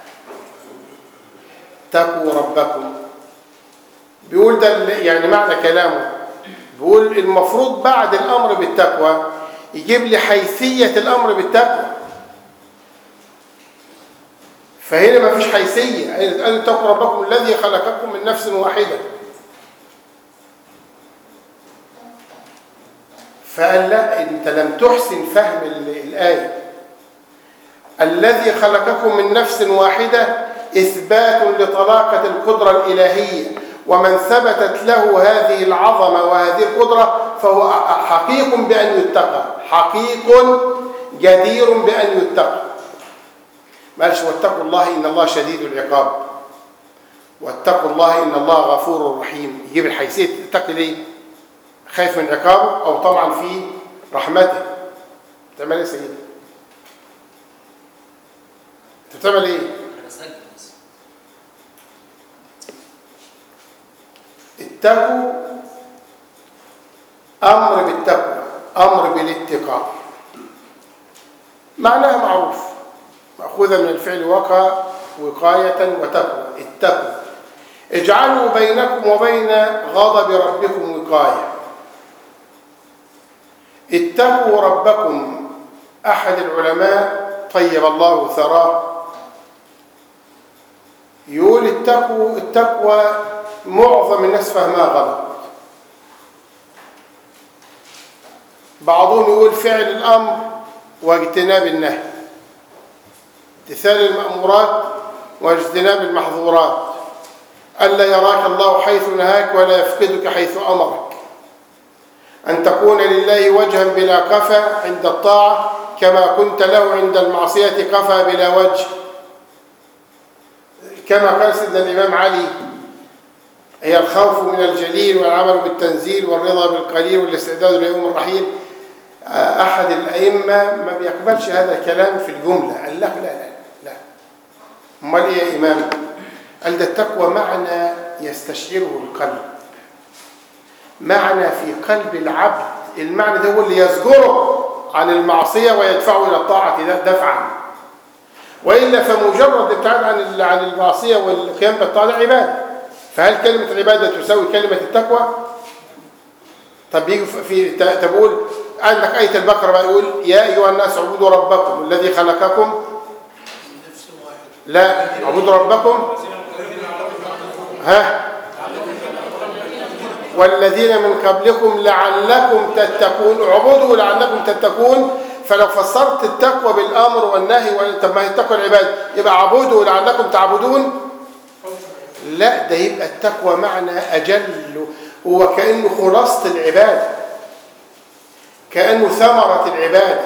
اتقوا ربكم بيقول ده اللي- يعني معنى كلامه بيقول المفروض بعد الأمر بالتقوى يجيب لي حيثية الأمر بالتقوى فهنا ما فيش حيثية قال اتقوا ربكم الذي خلقكم من نفس واحدة فقال لا انت لم تحسن فهم ال- الآية الذي خلقكم من نفس واحدة إثبات لطلاقة القدرة الإلهية ومن ثبتت له هذه العظمة وهذه القدرة فهو حقيق بأن يتقى حقيق جدير بأن يتقى ما قالش واتقوا الله إن الله شديد العقاب واتقوا الله إن الله غفور رحيم يجيب الحيثية تتقي ليه خايف من عقابه أو طبعا في رحمته بتعمل ايه يا سيدي انت بتعمل ايه انا سجل بس اتقوا أمر بالتقوى أمر بالاتقاء معناها معروف مأخوذة من الفعل وقى وقاية وتقوى اتقوا اجعلوا بينكم وبين غضب ربكم وقاية اتقوا ربكم أحد العلماء طيب الله ثراه يقول التقوى التقوى معظم الناس فهمها غلط بعضهم يقول فعل الأمر واجتناب النهي امتثال المأمورات واجتناب المحظورات ألا يراك الله حيث نهاك ولا يفقدك حيث أمرك أن تكون لله وجها بلا قفا عند الطاعة كما كنت له عند المعصية قفا بلا وجه كما قال سيدنا الإمام علي هي الخوف من الجليل والعمل بالتنزيل والرضا بالقليل والاستعداد ليوم الرحيل أحد الأئمة ما بيقبلش هذا الكلام في الجملة قال له لا لا لا أمال إيه يا إمام قال ده التقوى معنى يستشعره القلب معنى في قلب العبد المعنى ده هو اللي يزجره عن المعصية ويدفعه إلى الطاعة ده دفعا وإلا فمجرد الابتعاد عن عن المعصية والقيام بالطاعة ده عبادة فهل كلمة العبادة تساوي كلمة التقوى؟ طب يجي في طب يقول عندك آية البقرة بقى يقول يا أيها الناس اعبدوا ربكم الذي خلقكم نفس واحد لا اعبدوا ربكم ها والذين من قبلكم لعلكم تتقون اعبدوا لعلكم تتقون فلو فسرت التقوى بالامر والنهي وال- طب ما هي التقوى العباده يبقى اعبدوا لعلكم تعبدون لا ده يبقى التقوى معنى اجل هو كانه خلاصه العباده كانه ثمره العباده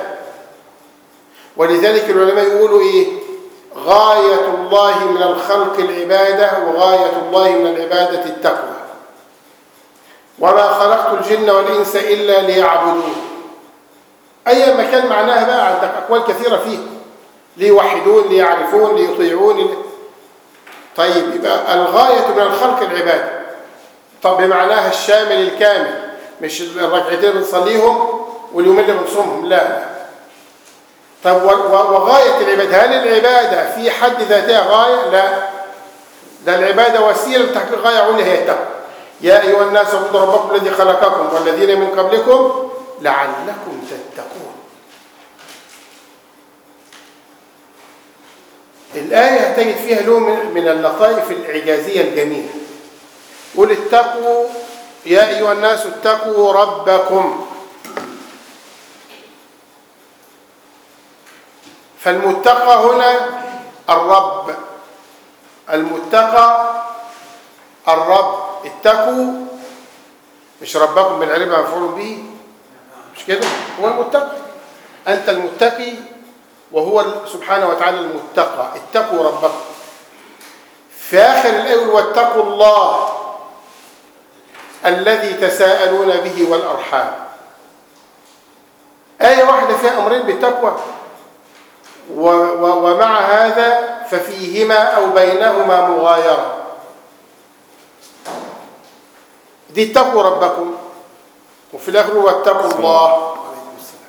ولذلك العلماء يقولوا ايه غايه الله من الخلق العباده وغايه الله من العباده التقوى وما خلقت الجن والإنس إلا ليعبدون أي مكان معناها بقى عندك أقوال كثيرة فيه ليوحدون ليعرفون ليطيعون لي... طيب يبقى الغاية من الخلق العبادة طب بمعناها الشامل الكامل مش الركعتين بنصليهم واليومين اللي بنصومهم لا لا طب و- و- وغاية العبادة هل العبادة في حد ذاتها غاية؟ لا ده العبادة وسيلة لتحقيق غاية عليا هي التقوى يا أيها الناس اعبدوا ربكم الذي خلقكم والذين من قبلكم لعلكم تتقون الآية تجد فيها له من من اللطائف الإعجازية الجميلة قل اتقوا يا أيها الناس اتقوا ربكم فالمتقى هنا الرب المتقى الرب اتقوا مش ربكم بالعلم مفعول به مش كده هو المتقي انت المتقي وهو سبحانه وتعالى المتقى اتقوا ربكم في اخر الايه يقول واتقوا الله الذي تساءلون به والارحام ايه واحده فيها امرين بالتقوى و- و- ومع هذا ففيهما او بينهما مغايره دي اتقوا ربكم وفي الاخر واتقوا الله عليكم السلام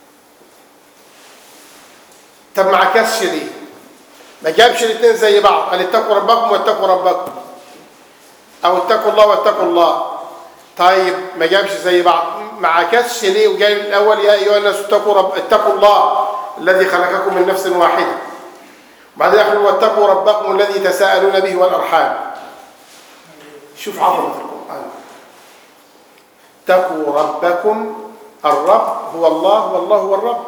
طب ما عكسش ليه؟ ما جابش الاثنين زي بعض قال اتقوا ربكم واتقوا ربكم او اتقوا الله واتقوا الله طيب ما جابش زي بعض ما عكسش ليه وجاي الاول يا ايها الناس اتقوا رب اتقوا الله الذي خلقكم من نفس واحده وبعدين يقول واتقوا ربكم الذي تساءلون به والارحام شوف عظمه القران اتقوا ربكم الرب هو الله والله هو الرب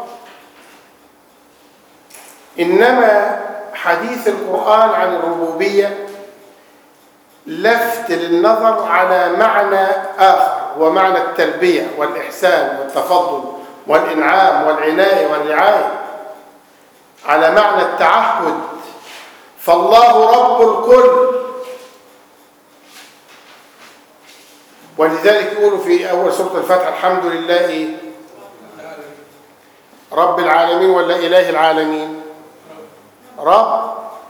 انما حديث القران عن الربوبيه لفت للنظر على معنى اخر هو معنى التربيه والاحسان والتفضل والانعام والعنايه والرعايه على معنى التعهد فالله رب الكل ولذلك يقولوا في أول سورة الفتح الحمد لله إيه؟ رب العالمين ولا إله العالمين رب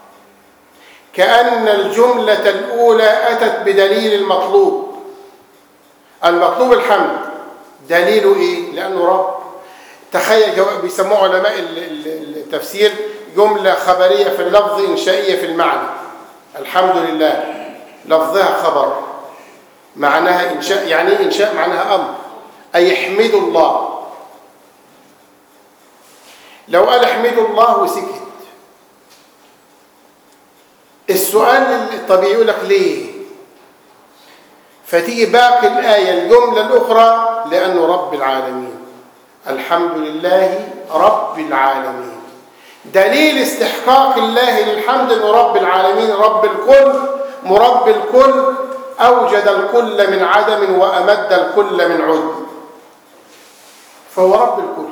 كأن الجملة الأولى أتت بدليل المطلوب المطلوب الحمد دليله إيه؟ لأنه رب تخيل جو- بيسموه علماء ال- ال- التفسير جملة خبرية في اللفظ إنشائية في المعنى الحمد لله لفظها خبر معناها إنشاء يعني إيه إنشاء معناها أمر أي احمدوا الله لو قال احمدوا الله وسكت السؤال الطبيعي يقول لك ليه فتيجي باقي الآية الجملة الأخرى لأنه رب العالمين الحمد لله رب العالمين دليل استحقاق الله للحمد انه رب العالمين رب الكل مرب الكل اوجد الكل من عدم وامد الكل من عدم فهو رب الكل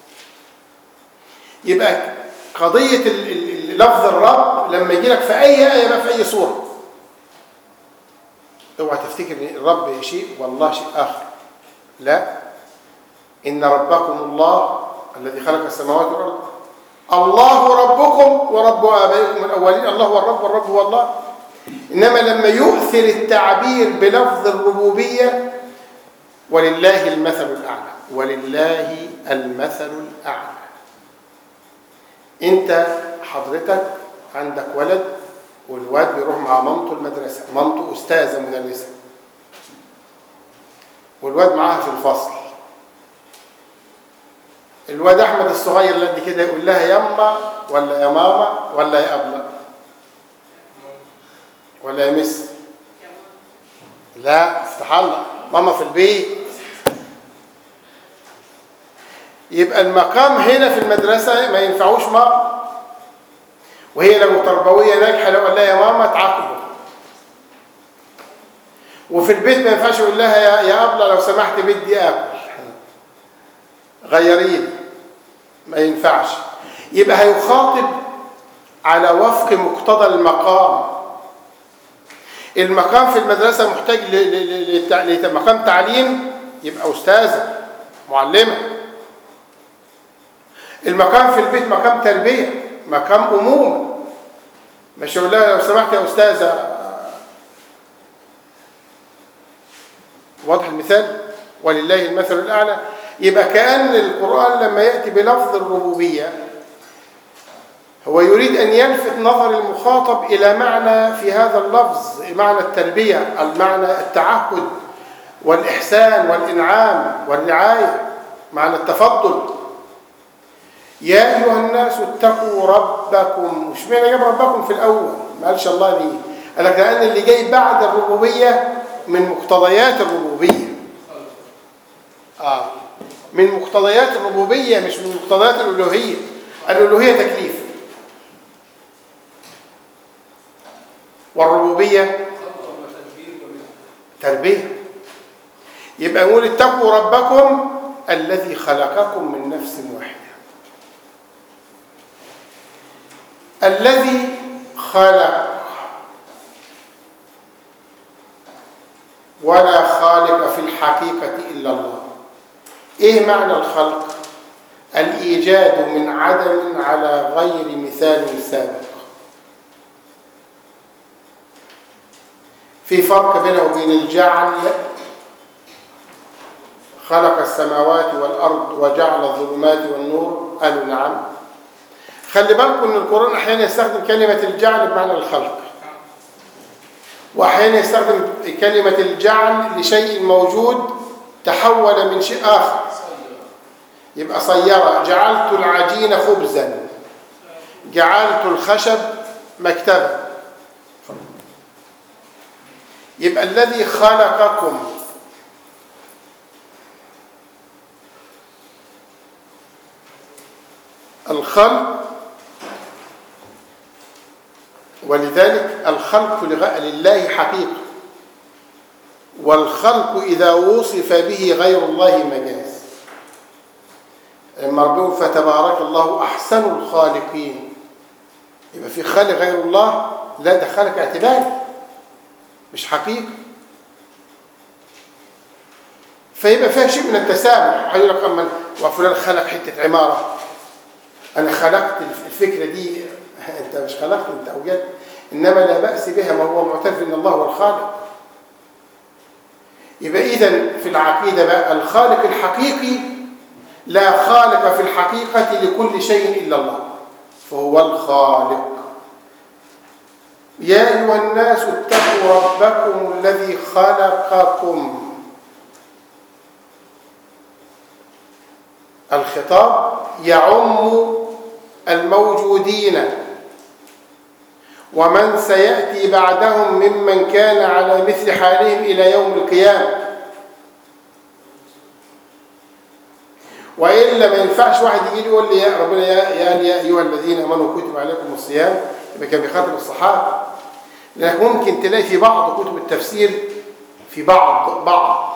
يبقى قضيه ال- ال- لفظ الرب لما يجي لك في اي ايه بقى في اي سوره اوعى تفتكر ان الرب شيء والله شيء اخر لا ان ربكم الله الذي خلق السماوات والارض الله ربكم ورب ابائكم الاولين الله هو الرب والرب هو الله انما لما يؤثر التعبير بلفظ الربوبيه ولله المثل الاعلى ولله المثل الاعلى انت حضرتك عندك ولد والواد بيروح مع مامته المدرسه مامته استاذه مدرسه والواد معاها في الفصل الواد احمد الصغير اللي قد كده يقول لها يما ولا يا ماما ولا يا ابله ولا يا مس لا افتح الله ماما في البيت يبقى المقام هنا في المدرسة ما ينفعوش ماما وهي لو تربوية ناجحة لو قال لها يا ماما تعاقبه وفي البيت ما ينفعش يقول لها يا يا أبلة لو سمحت بدي آكل غيريني ما ينفعش يبقى هيخاطب على وفق مقتضى المقام المقام في المدرسة محتاج ل- ل- ل- لمقام تعليم يبقى أستاذة معلمة المقام في البيت مقام تربية مقام أمومة مش يقول لها لو سمحت يا أستاذة واضح المثال ولله المثل الأعلى يبقى كأن القرآن لما يأتي بلفظ الربوبية هو يريد أن يلفت نظر المخاطب إلى معنى في هذا اللفظ معنى التربية المعنى التعهد والإحسان والإنعام والرعاية معنى التفضل يا أيها الناس اتقوا ربكم مش معنى جاب ربكم في الأول ما قالش الله ليه قال لك لأن اللي جاي بعد الربوبية من مقتضيات الربوبية آه من مقتضيات الربوبية مش من مقتضيات الألوهية الألوهية تكليف والربوبية تربية يبقى نقول اتقوا ربكم الذي خلقكم من نفس واحدة الذي خلق ولا خالق في الحقيقة إلا الله إيه معنى الخلق؟ الإيجاد من عدم على غير مثال سابق في فرق بينه وبين الجعل خلق السماوات والأرض وجعل الظلمات والنور قالوا نعم خلي بالكم ان القرآن أحيانا يستخدم كلمة الجعل بمعنى الخلق وأحيانا يستخدم كلمة الجعل لشيء موجود تحول من شيء آخر يبقى صيرة جعلت العجين خبزا جعلت الخشب مكتبا يبقى الذي خلقكم الخلق ولذلك الخلق لغ- لله حقيقة والخلق إذا وصف به غير الله مجاز لما ربنا فتبارك الله أحسن الخالقين يبقى في خالق غير الله لا ده خالق اعتباري مش حقيقة فيبقى فيها شيء من التسامح هيقول لك أما وفلان خلق حتة عمارة أنا خلقت الفكرة دي أنت مش خلقت أنت أوجدت إنما لا بأس بها ما هو معترف أن الله هو الخالق يبقى إذا في العقيدة بقى الخالق الحقيقي لا خالق في الحقيقة لكل شيء إلا الله فهو الخالق يا أيها الناس اتقوا ربكم الذي خلقكم الخطاب يعم الموجودين ومن سيأتي بعدهم ممن كان على مثل حالهم إلى يوم القيامة وإلا ما ينفعش واحد يجي يقول لي يا ربنا يا, يا, يا أيها الذين آمنوا كتب عليكم الصيام يبقى كان بيخاطب الصحابة لأنك ممكن تلاقي في بعض كتب التفسير في بعض بعض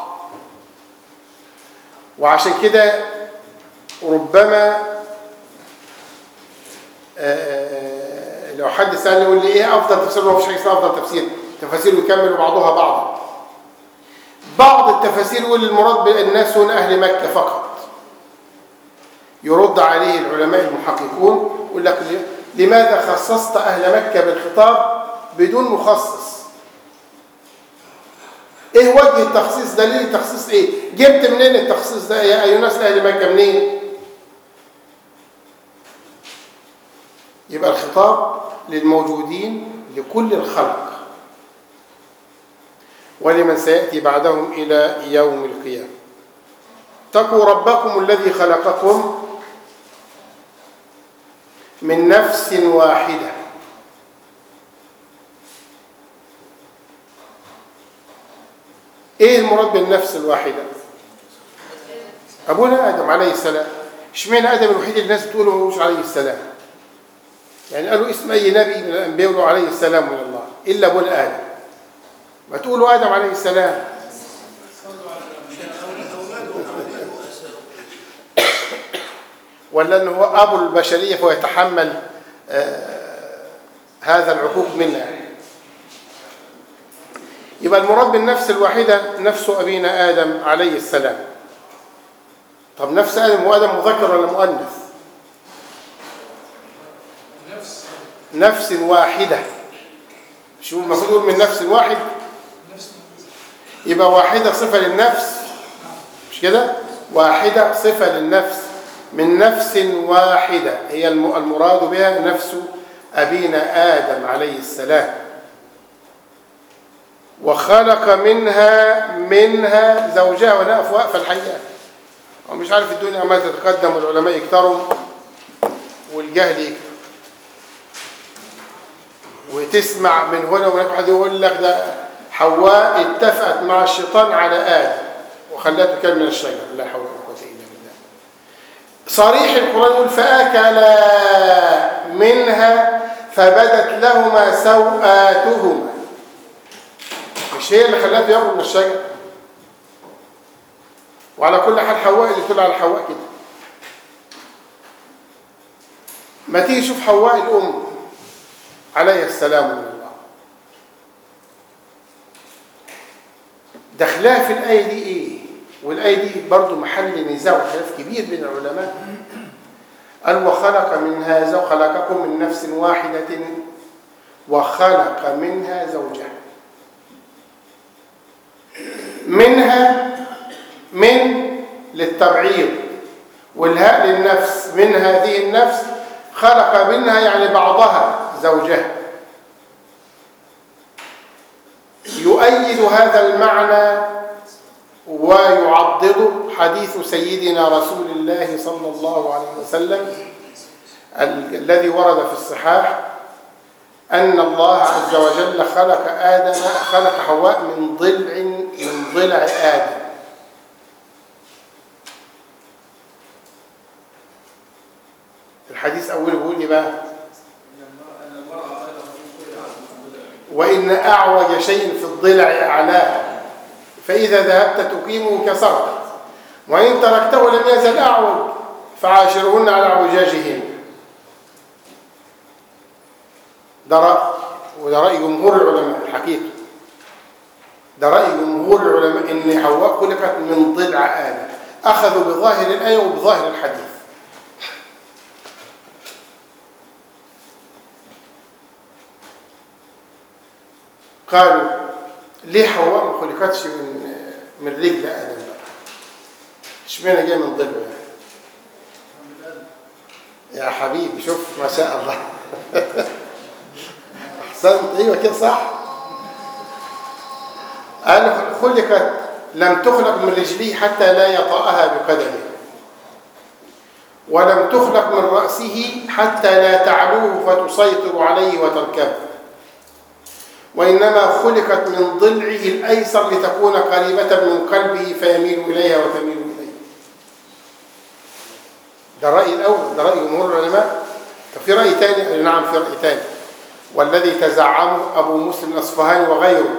وعشان كده ربما آه، لو حد سألني يقول لي ايه افضل تفسير ما فيش حاجه اسمها افضل تفسير تفاسير يكملوا بعضها بعضا بعض التفاسير يقول المراد بالناس هنا اهل مكه فقط يرد عليه العلماء المحققون يقول لك لماذا خصصت اهل مكه بالخطاب بدون مخصص ايه وجه التخصيص دليل التخصيص ايه جبت منين التخصيص ده يا ايها الناس اهل مكه منين يبقى الخطاب للموجودين لكل الخلق ولمن سيأتي بعدهم إلى يوم القيامة اتقوا ربكم الذي خلقكم من نفس واحدة ايه المراد بالنفس الواحده ابونا ادم عليه السلام اشمعنى ادم الوحيد اللي الناس بتقول ملوش عليه السلام يعني قالوا اسم اي نبي من الانبياء يقولوا عليه السلام من الله الا ابونا ادم ما تقولوا ادم عليه السلام ولا انه هو ابو البشريه فهو يتحمل آه هذا العقوق منها يبقى المراد بالنفس الواحده نفس ابينا ادم عليه السلام طب نفس ادم هو ادم مذكر ولا مؤنث نفس نفس واحده شو المفروض يقول من نفس واحد نفس يبقى واحده صفه للنفس مش كده واحده صفه للنفس من نفس واحده هي الم- المراد بها نفس ابينا ادم عليه السلام وخلق منها منها زوجها ونقف وقف الحياه هو مش عارف الدنيا عماله تتقدم والعلماء يكتروا والجهل يكتر وتسمع من هنا وهناك واحد يقول لك ده حواء اتفقت مع الشيطان على آدم وخلته كان من الشجر لا حول ولا قوة إلا بالله صريح القرآن يقول فأكلا منها فبدت لهما سوآتهما مش هي اللي خلاته ياكل من الشجر وعلى كل حال حواء اللي طلع على حواء كده ما تيجي شوف حواء الأم عليه السلام من الله دخلها في الآية دي إيه؟ والآية دي برضو محل نزاع وخلاف كبير بين العلماء قال وخلق منها زوج خلقكم من نفس واحدة وخلق منها زوجها منها من للتبعيض والهاء للنفس من هذه النفس خلق منها يعني بعضها زوجها يؤيد هذا المعنى ويعضده حديث سيدنا رسول الله صلى الله عليه وسلم ال- الذي ورد في الصحاح أن الله عز وجل خلق آدم خلق حواء من ضلع من ضلع آدم الحديث أوله بيقول إيه بقى؟ وإن أعوج شيء في الضلع أعلاه فإذا ذهبت تقيمه كسرت وإن تركته لم يزل أعوج فعاشرهن على اعوجاجهن ده رأي وده رأي جمهور العلماء الحقيقة ده رأي جمهور العلماء إن حواء خلقت من ضلع آدم أخذوا بظاهر الآية وبظاهر الحديث قالوا ليه حواء ما خلقتش من من رجل ادم بقى اشمعنى جاي من ضلع يعني يا حبيبي شوف ما شاء الله احسنت ايوه كده صح قال خلقت لم تخلق من رجليه حتى لا يطأها بقدمه ولم تخلق من رأسه حتى لا تعلوه فتسيطر عليه وتركبه وإنما خلقت من ضلعه الأيسر لتكون قريبة من قلبه فيميل إليها وتميل إليه ده الرأي الأول ده رأي جمهور العلماء طب في رأي تاني نعم في رأي تاني والذي تزعمه أبو مسلم الأصفهاني وغيره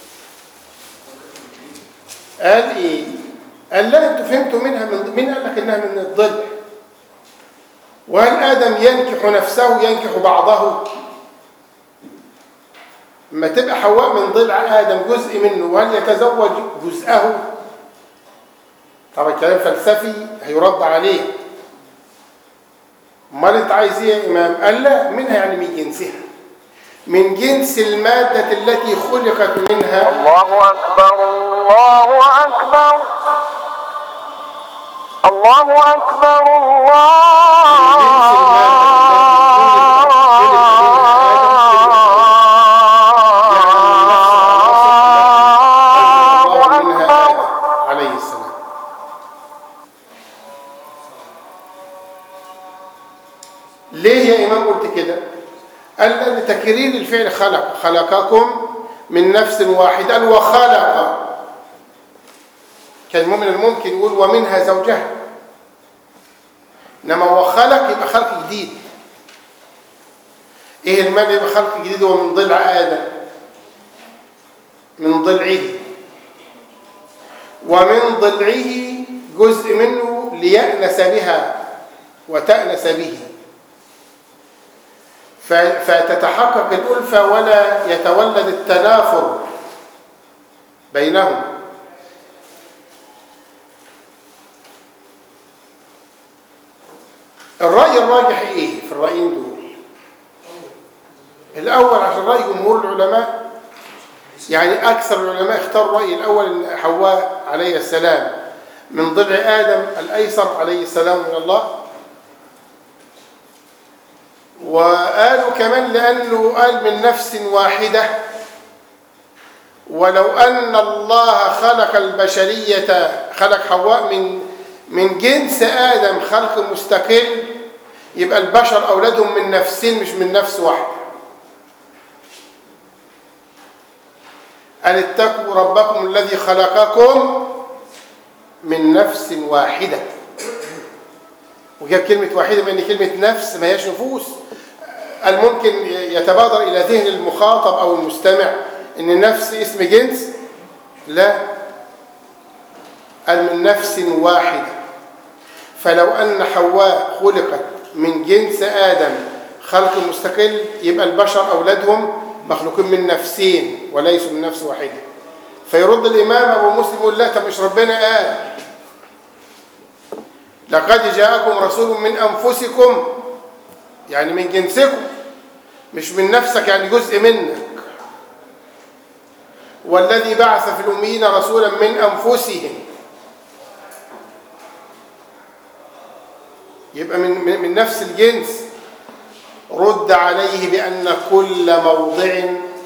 قال إيه قال لا أنتوا فهمتوا منها من مين قال لك إنها من الضلع وهل آدم ينكح نفسه ينكح بعضه لما تبقى حواء من ضلع آدم جزء منه وهل يتزوج جزءه طبعا كلام فلسفي هيرد عليه امال انت عايز ايه يا امام قال لا منها يعني من جنسها من جنس المادة التي خلقت منها الله أكبر الله أكبر الله أكبر الله الله منها أكبر آدم عليه السلام ليه يا إمام قلت كده قال لأن تكرير الفعل خلق خلقكم من نفس واحدة قال وخلق كان مؤمن الممكن يقول ومنها زوجها انما هو خلق يبقى خلق جديد ايه المال يبقى خلق جديد هو من ضلع ادم من ضلعه ومن ضلعه جزء منه ليأنس بها وتأنس به ف- فتتحقق الألفة ولا يتولد التنافر بينهم الرأي الراجح ايه في الرأيين دول الأول عشان رأي جمهور العلماء يعني أكثر العلماء اختاروا الرأي الأول أن حواء عليه السلام من ضلع آدم الأيسر عليه السلام من الله وقالوا كمان لأنه قال من نفس واحدة ولو أن الله خلق البشرية خلق حواء من من جنس آدم خلق مستقل يبقى البشر أولادهم من نفسين مش من نفس واحدة أن اتقوا ربكم الذي خلقكم من نفس واحدة وجاب كلمة واحدة بأن كلمة نفس ما هياش نفوس قال ممكن يتبادر إلى ذهن المخاطب أو المستمع أن نفس اسم جنس لا قال من نفس واحدة فلو أن حواء خلقت من جنس آدم خلق مستقل يبقى البشر أولادهم مخلوقين من نفسين وليسوا من نفس واحدة فيرد الإمام أبو مسلم يقول لا طب مش ربنا قال لقد جاءكم رسول من أنفسكم يعني من جنسكم مش من نفسك يعني جزء منك والذي بعث في الأميين رسولا من أنفسهم يبقى من, من من نفس الجنس رد عليه بأن كل موضع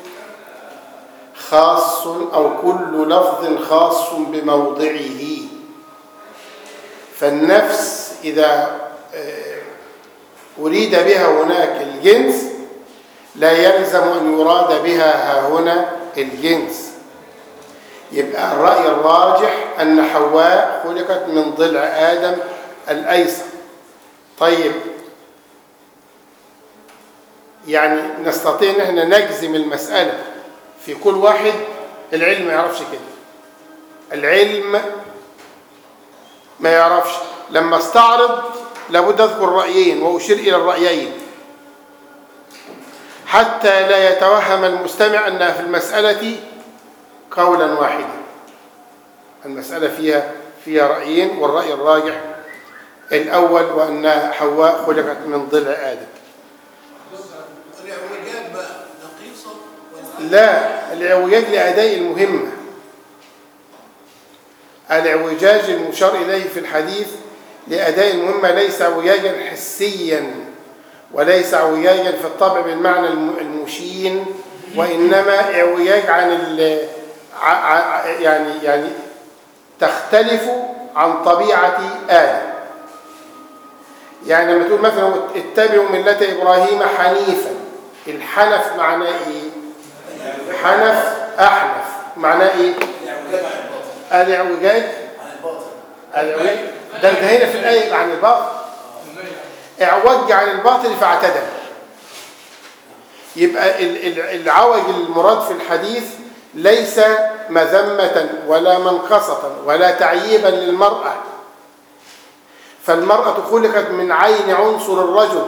خاص أو كل لفظ خاص بموضعه فالنفس إذا آه، أريد بها هناك الجنس لا يلزم أن يراد بها ها هنا الجنس يبقى الرأي الراجح أن حواء خلقت من ضلع آدم الأيسر طيب يعني نستطيع ان احنا نجزم المسألة في كل واحد العلم ما يعرفش كده العلم ما يعرفش لما استعرض لابد اذكر رأيين واشير الى الرأيين حتى لا يتوهم المستمع انها في المسألة قولا واحدا المسألة فيها فيها رأيين والرأي الراجح الأول وأن حواء خلقت من ضلع آدم الاعوجاج بقى نقيصه ولا لا الاعوجاج لأداء المهمة الاعوجاج المشار إليه في الحديث لأداء المهمة ليس اعوجاجا حسيا وليس اعوجاجا في الطبع بالمعنى الم- المشين وإنما اعوجاج عن ال ع- ع- يعني يعني تختلف عن طبيعة آدم يعني لما تقول مثلا اتبعوا ملة إبراهيم حنيفا الحنف معناه إيه؟ حنف أحنف معناه إيه؟ الاعوجاج عن الاعوجاج الباطل عن الباطل الاعوجاج ده انت هنا في الآية عن الباطل اعوج عن الباطل فاعتدل يبقى ال- ال- العوج المراد في الحديث ليس مذمة ولا منقصة ولا تعييبا للمرأة فالمرأة خلقت من عين عنصر الرجل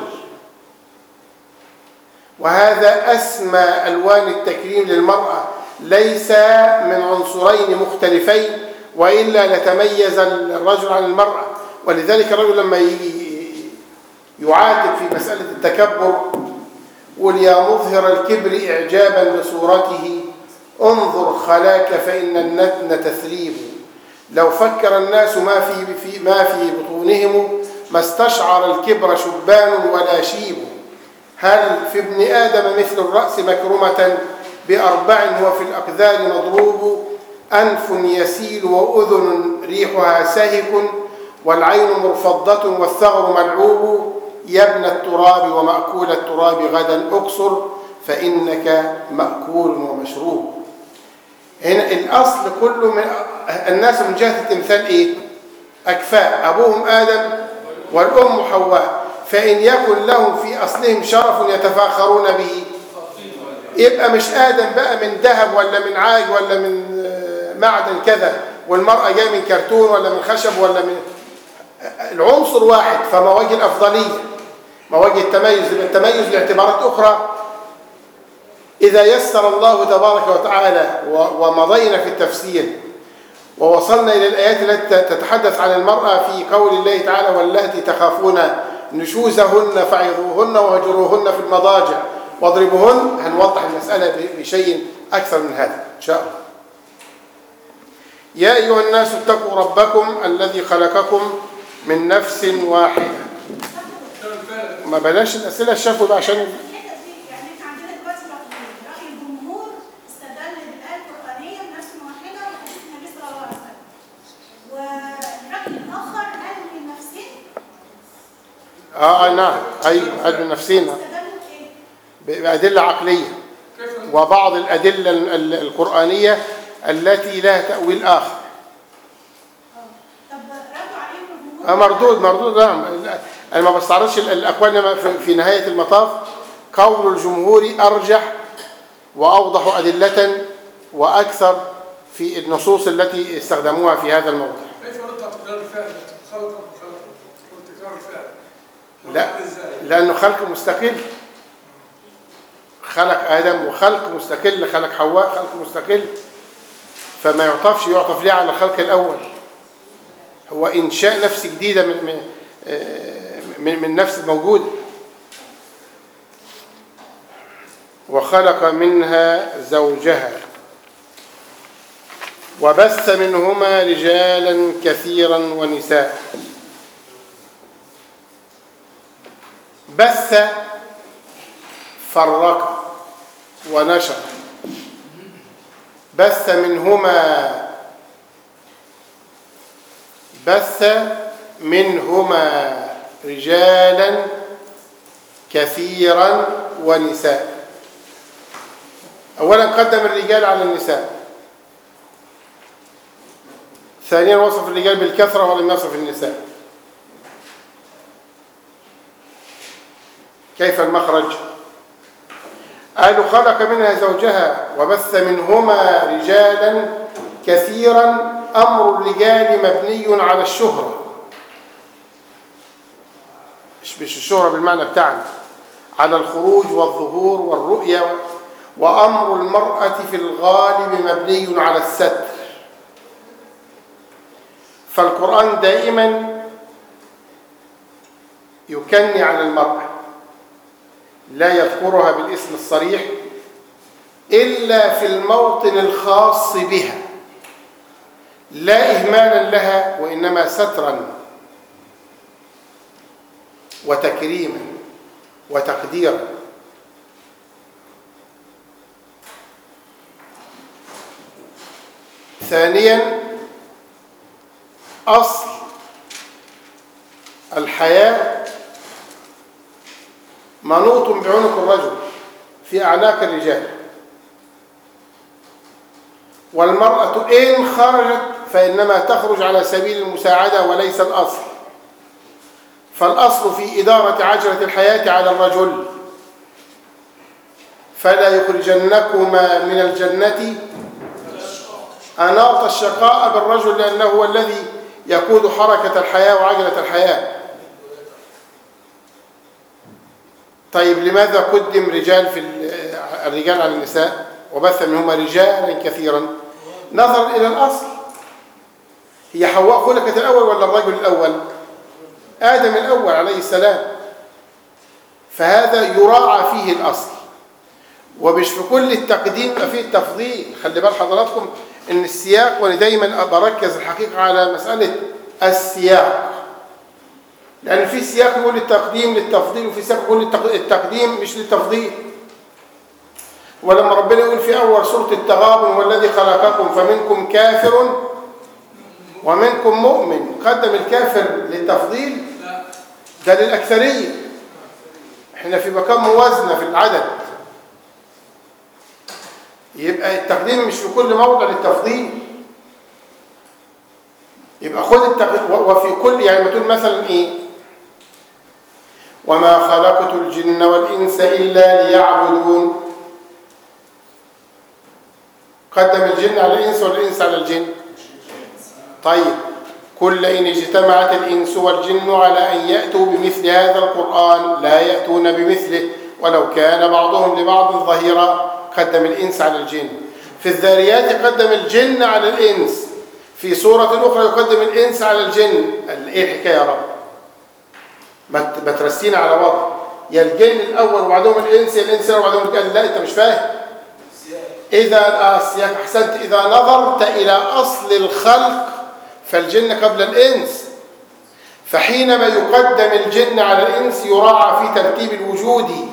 وهذا أسمى ألوان التكريم للمرأة ليس من عنصرين مختلفين وإلا لتميز الرجل عن المرأة ولذلك الرجل لما يجي يعاتب في مسألة التكبر قل يا مظهر الكبر إعجابا بصورته انظر خلاك فإن النتن تثريب لو فكر الناس ما في في ما في بطونهم ما استشعر الكبر شبان ولا شيب هل في ابن آدم مثل الرأس مكرمة بأربع وفي الأقذار مضروب أنف يسيل وأذن ريحها ساهك والعين مرفضة والثغر ملعوب يا ابن التراب ومأكول التراب غدا أقصر فإنك مأكول ومشروب هنا الأصل كله من الناس من جهة التمثال إيه؟ أكفاء أبوهم آدم والأم حواء فإن يكن لهم في أصلهم شرف يتفاخرون به يبقى مش آدم بقى من ذهب ولا من عاج ولا من آه، معدن كذا والمرأة جاية من كرتون ولا من خشب ولا من العنصر واحد فمواجه الأفضلية مواجه التميز يبقى التميز لاعتبارات أخرى إذا يسر الله تبارك وتعالى و- ومضينا في التفسير ووصلنا إلى الآيات التي تتحدث عن المرأة في قول الله تعالى واللاتي تخافون نشوزهن فعظوهن واهجروهن في المضاجع واضربوهن هنوضح المسألة ب- بشيء أكثر من هذا إن شاء الله يا أيها الناس اتقوا ربكم الذي خلقكم من نفس واحدة ما بلاش الأسئلة الشفوي بقى عشان الحتة دي يعني احنا عندنا دلوقتي رأيين رأي الجمهور استدل بالآية القرآنية بنفس واحدة وحديث النبي صلى الله عليه وسلم والرأي الآخر قال لنفسين آه آه، نعم أيوة قلب نفسنا استدلوا بإيه؟ بأدلة عقلية وبعض الأدلة ال- ال- القرآنية التي لها تأويل آخر طب ردوا عليهم الجمهور آه مردود مردود نعم لا، أنا ما بستعرضش ال- الأقوال إنما في- في نهاية المطاف قول الجمهور أرجح وأوضح أدلة وأكثر في النصوص التي استخدموها في هذا الموضع كيف ردت على تكرار الفعل خلق وخلق وتكرار الفعل لا ازاي؟ لأنه خلق مستقل خلق آدم وخلق مستقل خلق حواء خلق مستقل فما يعطفش يعطف ليه على الخلق الأول هو إنشاء نفس جديدة من من آه، من, من نفس موجودة وخلق منها زوجها وبث منهما رجالا كثيرا ونساء بث فرق ونشر بث منهما بث منهما رجالا كثيرا ونساء اولا قدم الرجال على النساء ثانيا وصف الرجال بالكثره ولم يصف النساء كيف المخرج قالوا خلق منها زوجها وبث منهما رجالا كثيرا أمر الرجال مبني على الشهرة مش مش الشهرة بالمعنى بتاعنا على الخروج والظهور والرؤية وأمر المرأة في الغالب مبني على الستر فالقرآن دائما يكني على المرأة لا يذكرها بالاسم الصريح إلا في الموطن الخاص بها لا إهمالا لها وإنما سترا وتكريما وتقديرا ثانيا أصل الحياة منوط بعنق الرجل في أعناق الرجال والمرأة إن خرجت فإنما تخرج على سبيل المساعدة وليس الأصل فالأصل في إدارة عجلة الحياة على الرجل فلا يخرجنكما من الجنة أناط الشقاء بالرجل لأنه هو الذي يقود حركة الحياة وعجلة الحياة طيب لماذا قدم رجال في ال- الرجال على النساء وبث منهما رجالا كثيرا نظرا إلى الأصل هي حواء خلقت الأول ولا الرجل الأول آدم الأول عليه السلام فهذا يراعى فيه الأصل ومش في كل التقديم يبقى فيه التفضيل خلي بال حضراتكم ان السياق وانا دايما بركز الحقيقه على مساله السياق لان في سياق يقول التقديم للتفضيل وفي سياق يقول التق- التقديم مش للتفضيل ولما ربنا يقول في اول سوره التغابن والذي خلقكم فمنكم كافر ومنكم مؤمن قدم الكافر للتفضيل ده للاكثريه احنا في مكان موازنه في العدد يبقى التقديم مش في كل موضع للتفضيل يبقى خد التق... و- وفي كل يعني ما تقول مثلا ايه وما خلقت الجن والانس الا ليعبدون قدم الجن على الانس والانس على الجن طيب كل إن اجتمعت الإنس والجن على أن يأتوا بمثل هذا القرآن لا يأتون بمثله ولو كان بعضهم لبعض ظهيرا قدم الإنس على الجن في الذاريات قدم الجن على الإنس في سورة أخرى يقدم الإنس على الجن قال إيه الحكاية يا رب ما ت- ما ترسينا على وضع يا الجن الأول وبعدهم الإنس يا الإنس وبعدهم قال لا أنت مش فاهم إذا آه، السياق أحسنت إذا نظرت إلى أصل الخلق فالجن قبل الإنس فحينما يقدم الجن على الإنس يراعى في ترتيب الوجود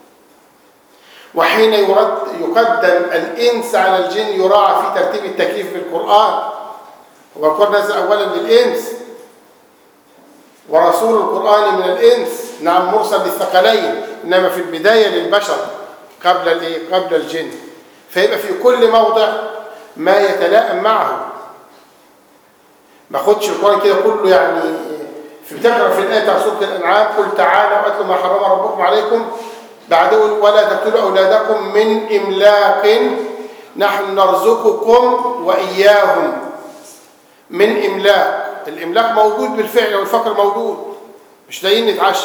وحين يرد يقدم الإنس على الجن يراعى في ترتيب التكليف بالقرآن هو القرآن نزل أولا للإنس ورسول القرآن من الإنس نعم مرسل للثقلين إنما في البداية للبشر قبل الإيه؟ قبل الجن فيبقى في كل موضع ما يتلائم معه ما خدش القرآن كده كله يعني في بتقرا في الآية بتاع سورة الأنعام قل تعالوا واتلوا ما حرم ربكم عليكم بعد يقول ولا تقتلوا أولادكم من إملاق نحن نرزقكم وإياهم من إملاق الإملاق موجود بالفعل والفقر موجود مش لاقيين نتعشى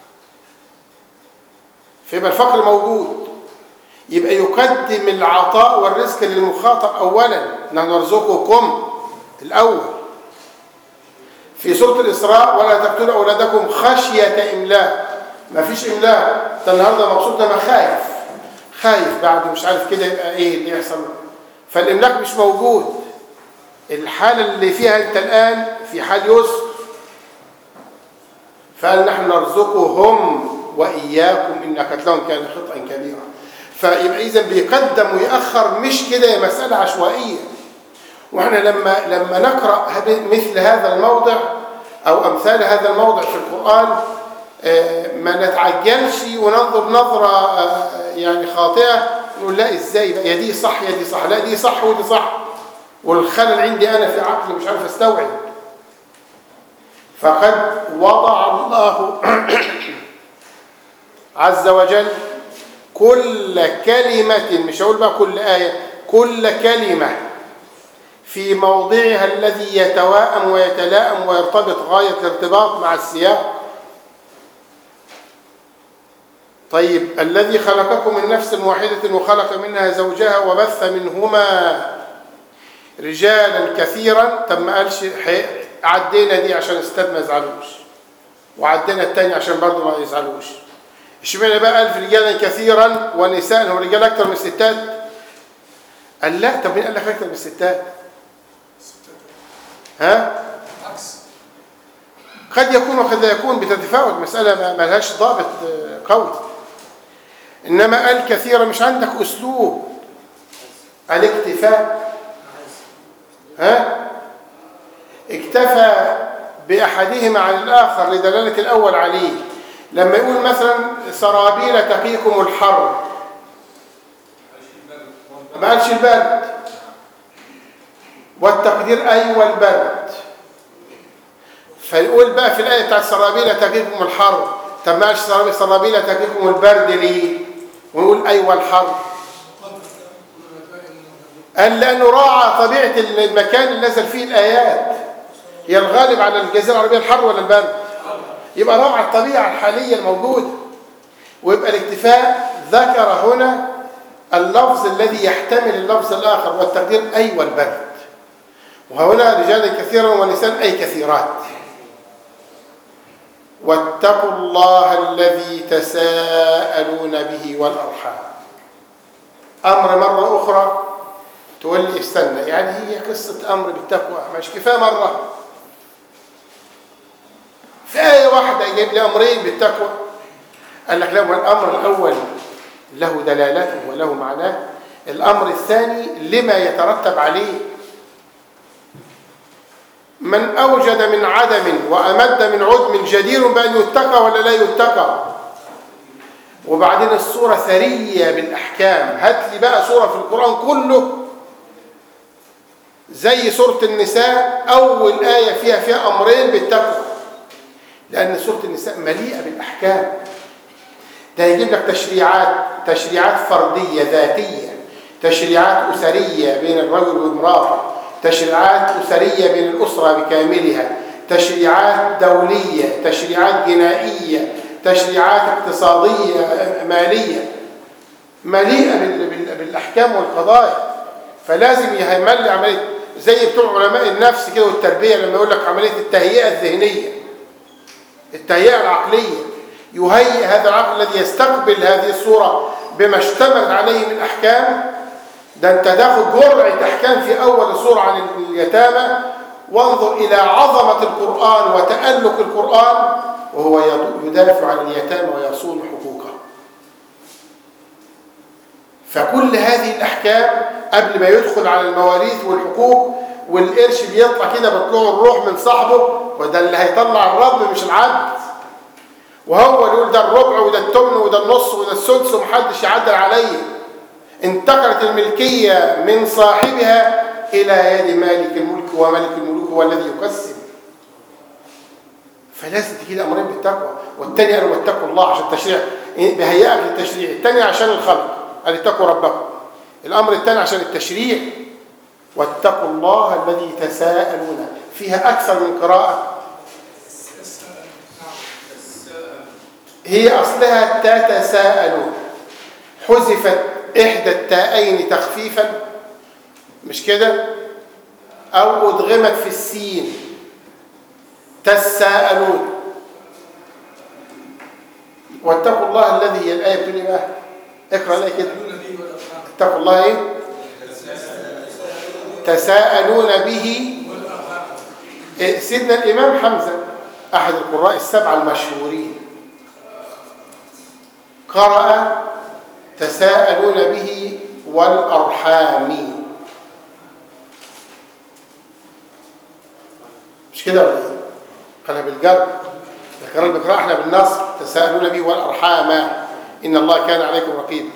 فيبقى الفقر موجود يبقى يقدم العطاء والرزق للمخاطب أولا نحن نرزقكم الأول في سورة الإسراء ولا تقتلوا أولادكم خشية إملاق ما فيش إملاق أنت النهاردة مبسوط أنا خايف خايف بعد مش عارف كده يبقى إيه اللي يحصل فالإملاق مش موجود الحالة اللي فيها أنت الآن في حال يسر فقال نحن نرزقهم وإياكم إن قتلهم كان خطأ كبيرا فيبقى إذا بيقدم ويأخر مش كده هي مسألة عشوائية واحنا لما لما نقرا مثل هذا الموضع او امثال هذا الموضع في القران آه، ما نتعجلش وننظر نظره آه، يعني خاطئه نقول لا ازاي بقى يا دي صح يا دي صح لا دي صح ودي صح والخلل عندي انا في عقلي مش عارف استوعب فقد وضع الله عز وجل كل كلمة مش هقول بقى كل آية كل كلمة في موضعها الذي يتواءم ويتلائم ويرتبط غاية الارتباط مع السياق طيب الذي خلقكم من نفس واحدة وخلق منها زوجها وبث منهما رجالا كثيرا طب ما قالش حي- عدينا دي عشان الاستاذ ما يزعلوش وعدينا التاني عشان برضه ما يزعلوش اشمعنى بقى قال في رجالا كثيرا ونساء هم رجال اكتر من الستات قال لا طب مين قال لك اكتر من الستات ها عكس قد يكون وقد لا يكون بتتفاوت مسألة ما ما لهاش ضابط آه، قوي إنما قال كثيرا مش عندك أسلوب الاكتفاء ها اكتفى بأحدهما عن الآخر لدلالة الأول عليه لما يقول مثلا سرابيل تقيكم الحر ما قالش البرد والتقدير أيوة البرد فيقول بقى في الآية بتاعت سرابيل تقيكم الحر طب ما قالش سرابيل سرابيل تقيكم البرد ليه ونقول أيوة الحر قال لأنه راعى طبيعة المكان اللي نزل فيه الآيات هي الغالب على الجزيرة العربية الحر ولا البرد يبقى راعى الطبيعة الحالية الموجودة ويبقى الاكتفاء ذكر هنا اللفظ الذي يحتمل اللفظ الآخر والتقدير أيوة البرد وهنا رجال كثيرا ونساء أي كثيرات واتقوا الله الذي تساءلون به والأرحام أمر مرة أخرى تقول لي استنى يعني هي قصة أمر بالتقوى مش كفاية مرة في آية واحدة يجيب لي أمرين بالتقوى قال لك لا هو الأمر الأول له دلالته وله معناه الأمر الثاني لما يترتب عليه من أوجد من عدم وأمد من عدم جدير بأن يتقى ولا لا يتقى وبعدين الصورة ثرية بالأحكام هات لي بقى صورة في القرآن كله زي سورة النساء أول آية فيها فيها أمرين بالتقوى لأن سورة النساء مليئة بالأحكام ده يجيب لك تشريعات تشريعات فردية ذاتية تشريعات أسرية بين الرجل والمرأة تشريعات أسرية بين الأسرة بكاملها تشريعات دولية تشريعات جنائية تشريعات اقتصادية مالية مليئة بال- بال- بالأحكام والقضايا فلازم يهمل عملية زي بتوع علماء النفس كده والتربية لما يقول لك عملية التهيئة الذهنية التهيئة العقلية يهيئ هذا العقل الذي يستقبل هذه الصورة بما اشتملت عليه من أحكام ده أنت تاخد جرعة أحكام في أول الصورة عن اليتامى وانظر إلى عظمة القرآن وتألق القرآن وهو يدافع عن اليتامى ويصون حقوقه فكل هذه الأحكام قبل ما يدخل على المواريث والحقوق والقرش بيطلع كده بيطلعه الروح من صاحبه وده اللي هيطلع الرب مش العبد وهو اللي يقول ده الربع وده التمن وده النص وده السدس ومحدش يعدل عليه انتقلت الملكية من صاحبها إلى يد مالك الملك وملك الملوك هو الذي يقسم فلازم تجي الأمرين بالتقوى والتاني قالوا واتقوا الله عشان التشريع بهيئك للتشريع التاني عشان الخلق قال اتقوا ربكم الأمر الثاني عشان التشريع واتقوا الله الذي تساءلون فيها أكثر من قراءة هي أصلها تتساءلون حذفت إحدى التاءين تخفيفا مش كده أو أدغمت في السين تساءلون واتقوا الله الذي هي الآية بتقول إيه بقى اقرأ الآية كده اتقوا الله إيه تساءلون به إيه، سيدنا الإمام حمزة أحد القراء السبعة المشهورين قرأ تساءلون به والأرحام مش كده ولا ايه؟ قالها بالجر ذكر بقرأ احنا بالنصر تساءلون به والأرحام إن الله كان عليكم رقيبا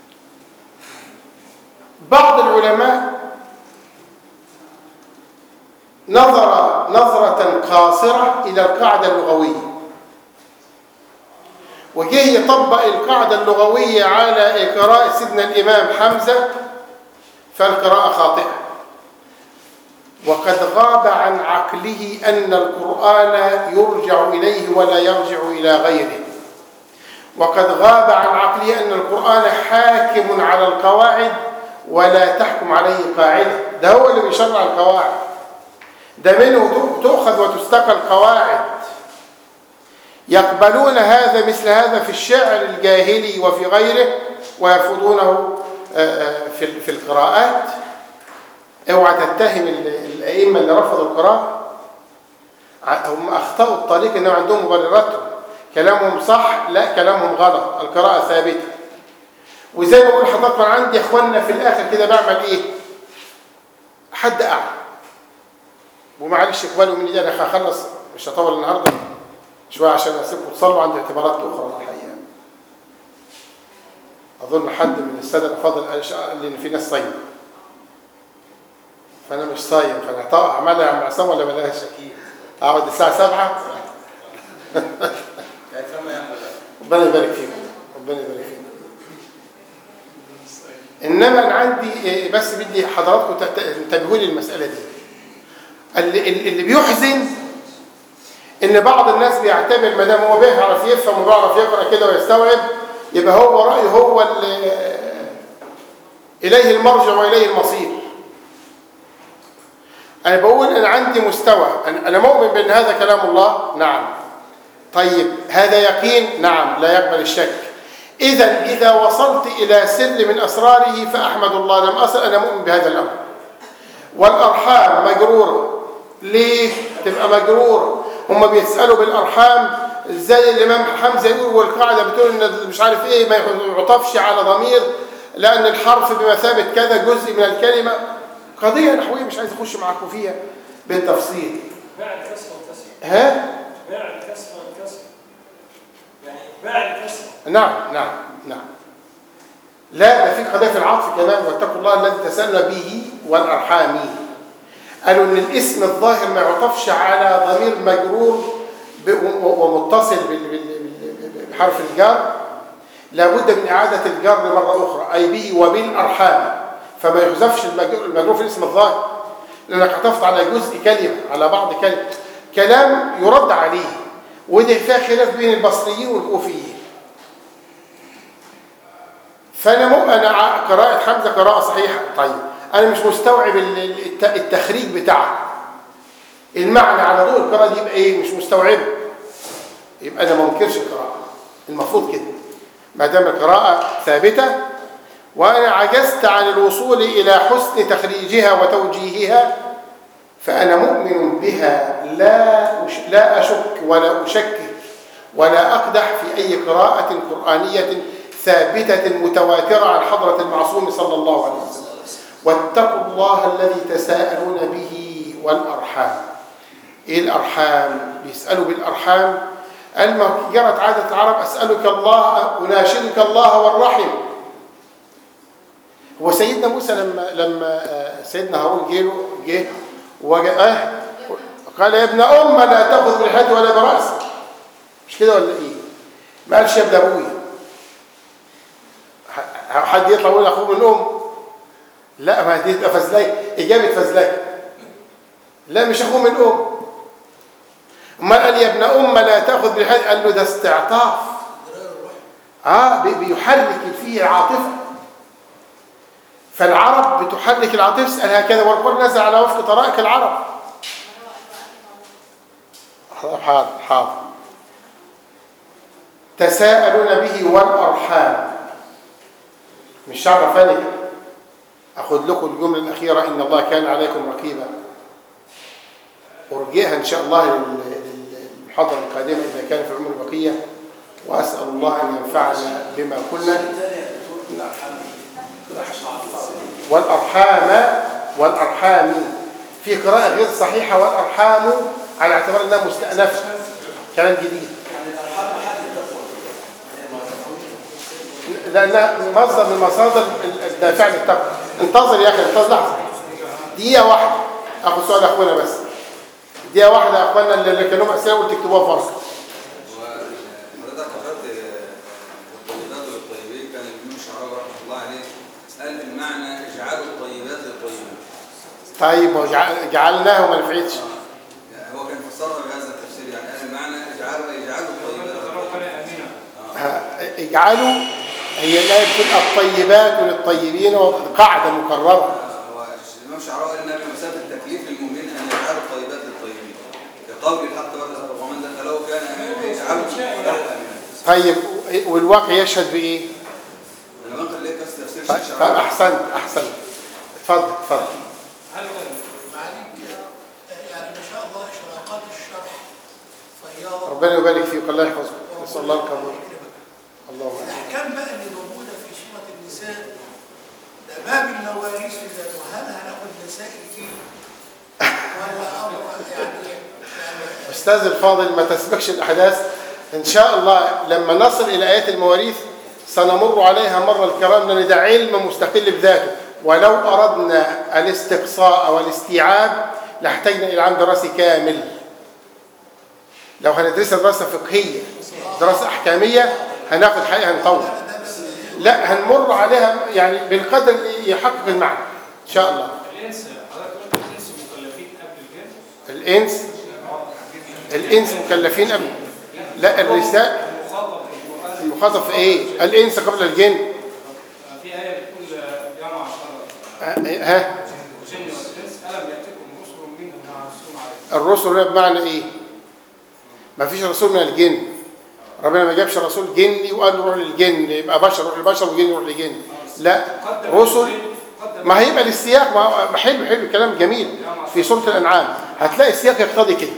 بعض العلماء نظر نظرة قاصرة إلى القاعدة اللغوية وجه يطبق القاعدة اللغوية على قراءة سيدنا الإمام حمزة فالقراءة خاطئة وقد غاب عن عقله أن القرآن يرجع إليه ولا يرجع إلى غيره وقد غاب عن عقله أن القرآن حاكم على القواعد ولا تحكم عليه قاعدة ده هو اللي بيشرع القواعد ده منه تؤخذ وتستقى القواعد يقبلون هذا مثل هذا في الشعر الجاهلي وفي غيره ويرفضونه في في القراءات اوعى تتهم الائمه اللي رفضوا القراءه هم اخطاوا الطريق انهم عندهم مبرراتهم كلامهم صح لا كلامهم غلط القراءه ثابته وزي ما بقول لحضرتك انا عندي اخواننا في الاخر كده بعمل ايه حد اعلى ومعلش اقبلوا مني ده انا هخلص مش هطول النهارده شويه عشان اسيبكم تصلوا عندي اعتبارات اخرى الحقيقه اظن حد من الساده الافاضل قال قال لي ان في ناس صايمه فانا مش صايم فانا اعملها يا عم عصام ولا بلاش اقعد الساعه 7 ربنا يبارك فيكم ربنا يبارك فيكم انما انا عندي بس بدي حضراتكم تنتبهوا لي المساله دي اللي, اللي بيحزن ان بعض الناس بيعتبر ما دام هو بيعرف يفهم وبيعرف يقرا كده ويستوعب يبقى هو رايه هو اليه المرجع واليه المصير انا بقول انا عندي مستوى انا مؤمن بان هذا كلام الله نعم طيب هذا يقين نعم لا يقبل الشك اذا اذا وصلت الى سر من اسراره فاحمد الله لم اصل انا مؤمن بهذا الامر والارحام مجروره ليه تبقى مجروره هم بيسالوا بالارحام ازاي الامام حمزه يقول والقاعده بتقول ان مش عارف ايه ما يعطفش على ضمير لان الحرف بمثابه كذا جزء من الكلمه قضيه نحويه مش عايز اخش معاكم فيها بالتفصيل باع الكسر والكسر ها باع الكسر والكسر يعني باع الكسر نعم نعم نعم لا ده في قضيه في العطف كمان واتقوا الله الذي تسالنا به والارحام قالوا ان الاسم الظاهر ما يعطفش على ضمير مجرور ب- و- ومتصل بال- بال- بال- بحرف الجر لابد من إعادة الجر مرة أخرى أي به وبالأرحام فما يحذفش المجرور المجرور في الاسم الظاهر لأنك عطفت على جزء كلمة على بعض كلمة كلام يرد عليه وده فيها خلاف بين البصريين والكوفيين فأنا مو أنا ع- قراءة حمزة قراءة صحيحة طيب أنا مش مستوعب ال- ال- الت- التخريج بتاعها المعنى على ضوء القراءة دي يبقى إيه مش مستوعبه يبقى أنا ما منكرش القراءة المفروض كده ما دام القراءة ثابتة وأنا عجزت عن الوصول إلى حسن تخريجها وتوجيهها فأنا مؤمن بها لا أش- لا أشك ولا أشكك ولا أقدح في أي قراءة قرآنية ثابتة متواترة عن حضرة المعصوم صلى الله عليه وسلم واتقوا الله الذي تساءلون به والأرحام إيه الأرحام؟ بيسألوا بالأرحام قال ما جرت عادة العرب أسألك الله أناشدك الله والرحم هو سيدنا موسى لما لما آه، سيدنا هارون جه له جه وجاء قال يا ابن أم لا تأخذ بالحد ولا برأسك مش كده ولا إيه؟ ما قالش يا ابن أبويا ح- حد يطلع يقول أخوه من أم لا ما دي تبقى فزلكة إجابة فزلكة لا مش أخوه من أم امال قال يا ابن أم لا تأخذ بالحد قال له ده استعطاف اه بي- بيحرك فيه العاطفة فالعرب بتحرك العاطفة اسأل هكذا والقرآن نزل على وفق طرائق العرب حاضر حاضر تساءلون به والأرحام مش شعر فانك أخذ لكم الجملة الأخيرة إن الله كان عليكم رقيبا أرجئها إن شاء الله لل- للمحاضرة القادمة إذا كان في العمر بقية وأسأل الله أن ينفعنا بما قلنا والأرحام والأرحام في قراءة غير صحيحة والأرحام على اعتبار أنها مستأنفة كلام جديد لأنها مصدر من مصادر الدافع للتقوى انتظر يا أخي انتظر لحظة دقيقة واحدة أخذ سؤال أخونا بس دقيقة واحدة يا أخوانا اللي اللي كانوا لهم أسئلة قلت تكتبوها فرق وحضرتك ذكرت الطيبات للطيبين كان الإمام الشعراوي رحمه الله عليه قال المعنى اجعلوا الطيبات للطيبين طيب ما هو جع- جعلناه وما نفعتش يعني هو كان فسرها بهذا التفسير يعني قال المعنى اجعلوا اجعلوا الطيبات للطيبين ها، اجعلوا هي الآية بتبقى الطيبات للطيبين قاعدة مكررة هو الإمام الشعراوي قال إنها بمثابة التكليف للمؤمنين أن يجعلوا الطيبات للطيبين كقول الحق تبارك ومن دخله كان آمنا يجعلوا له آمنا طيب والواقع يشهد بإيه؟ لما انقل ليه بس تفسير طيب الشيخ طيب، الشعراوي أحسنت أحسنت اتفضل اتفضل معاليك يعني ما شاء الله اشراقات الشرح فياضة ربنا يبارك فيك الله يحفظك نسأل الله القبول اللهم آمين. الأحكام بقى اللي موجودة في سورة النساء ده باب المواريث في ذاته هل هناخد مسائل فيه ولا أمر يعني يعني أستاذ الفاضل ما تسبقش الأحداث إن شاء الله لما نصل إلى آيات المواريث سنمر عليها مرة الكرام لأن ده علم مستقل بذاته ولو أردنا الاستقصاء والاستيعاب لاحتاجنا إلى عام دراسي كامل لو هندرسها دراسة فقهية دراسة أحكامية هناخد حقيقة هنطول لا هنمر عليها يعني بالقدر اللي يحقق المعنى إن شاء الله الانس حضرتك قلت الانس مكلفين قبل الجن الإنس الإنس مكلفين قبل لا الرساء المخاطب بالقران المخاطب في إيه الإنس قبل الجن في ايه بتقول يا معشر آه، ها الجن والانس الم ياتكم رسل منكم يعرسون عليكم الرسل هنا بمعنى إيه ما فيش رسول من الجن ربنا ما جابش رسول جني وقال له روح للجن يبقى بشر روح للبشر وجن يروح للجن لا قدم رسل الجن- قدم ما هيبقى للسياق ما هو- حلو حلو كلام جميل في سورة الأنعام هتلاقي السياق يقتضي كده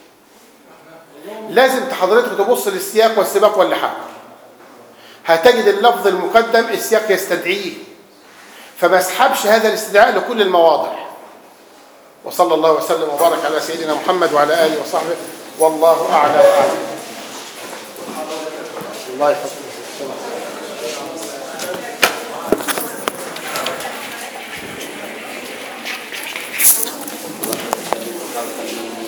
لازم حضرتك تبص للسياق والسباق واللحاق هتجد اللفظ المقدم السياق يستدعيه فما اسحبش هذا الاستدعاء لكل المواضع وصلى الله وسلم وبارك على سيدنا محمد وعلى آله وصحبه والله أعلى وأعلم الله يحفظك صراط المؤمنين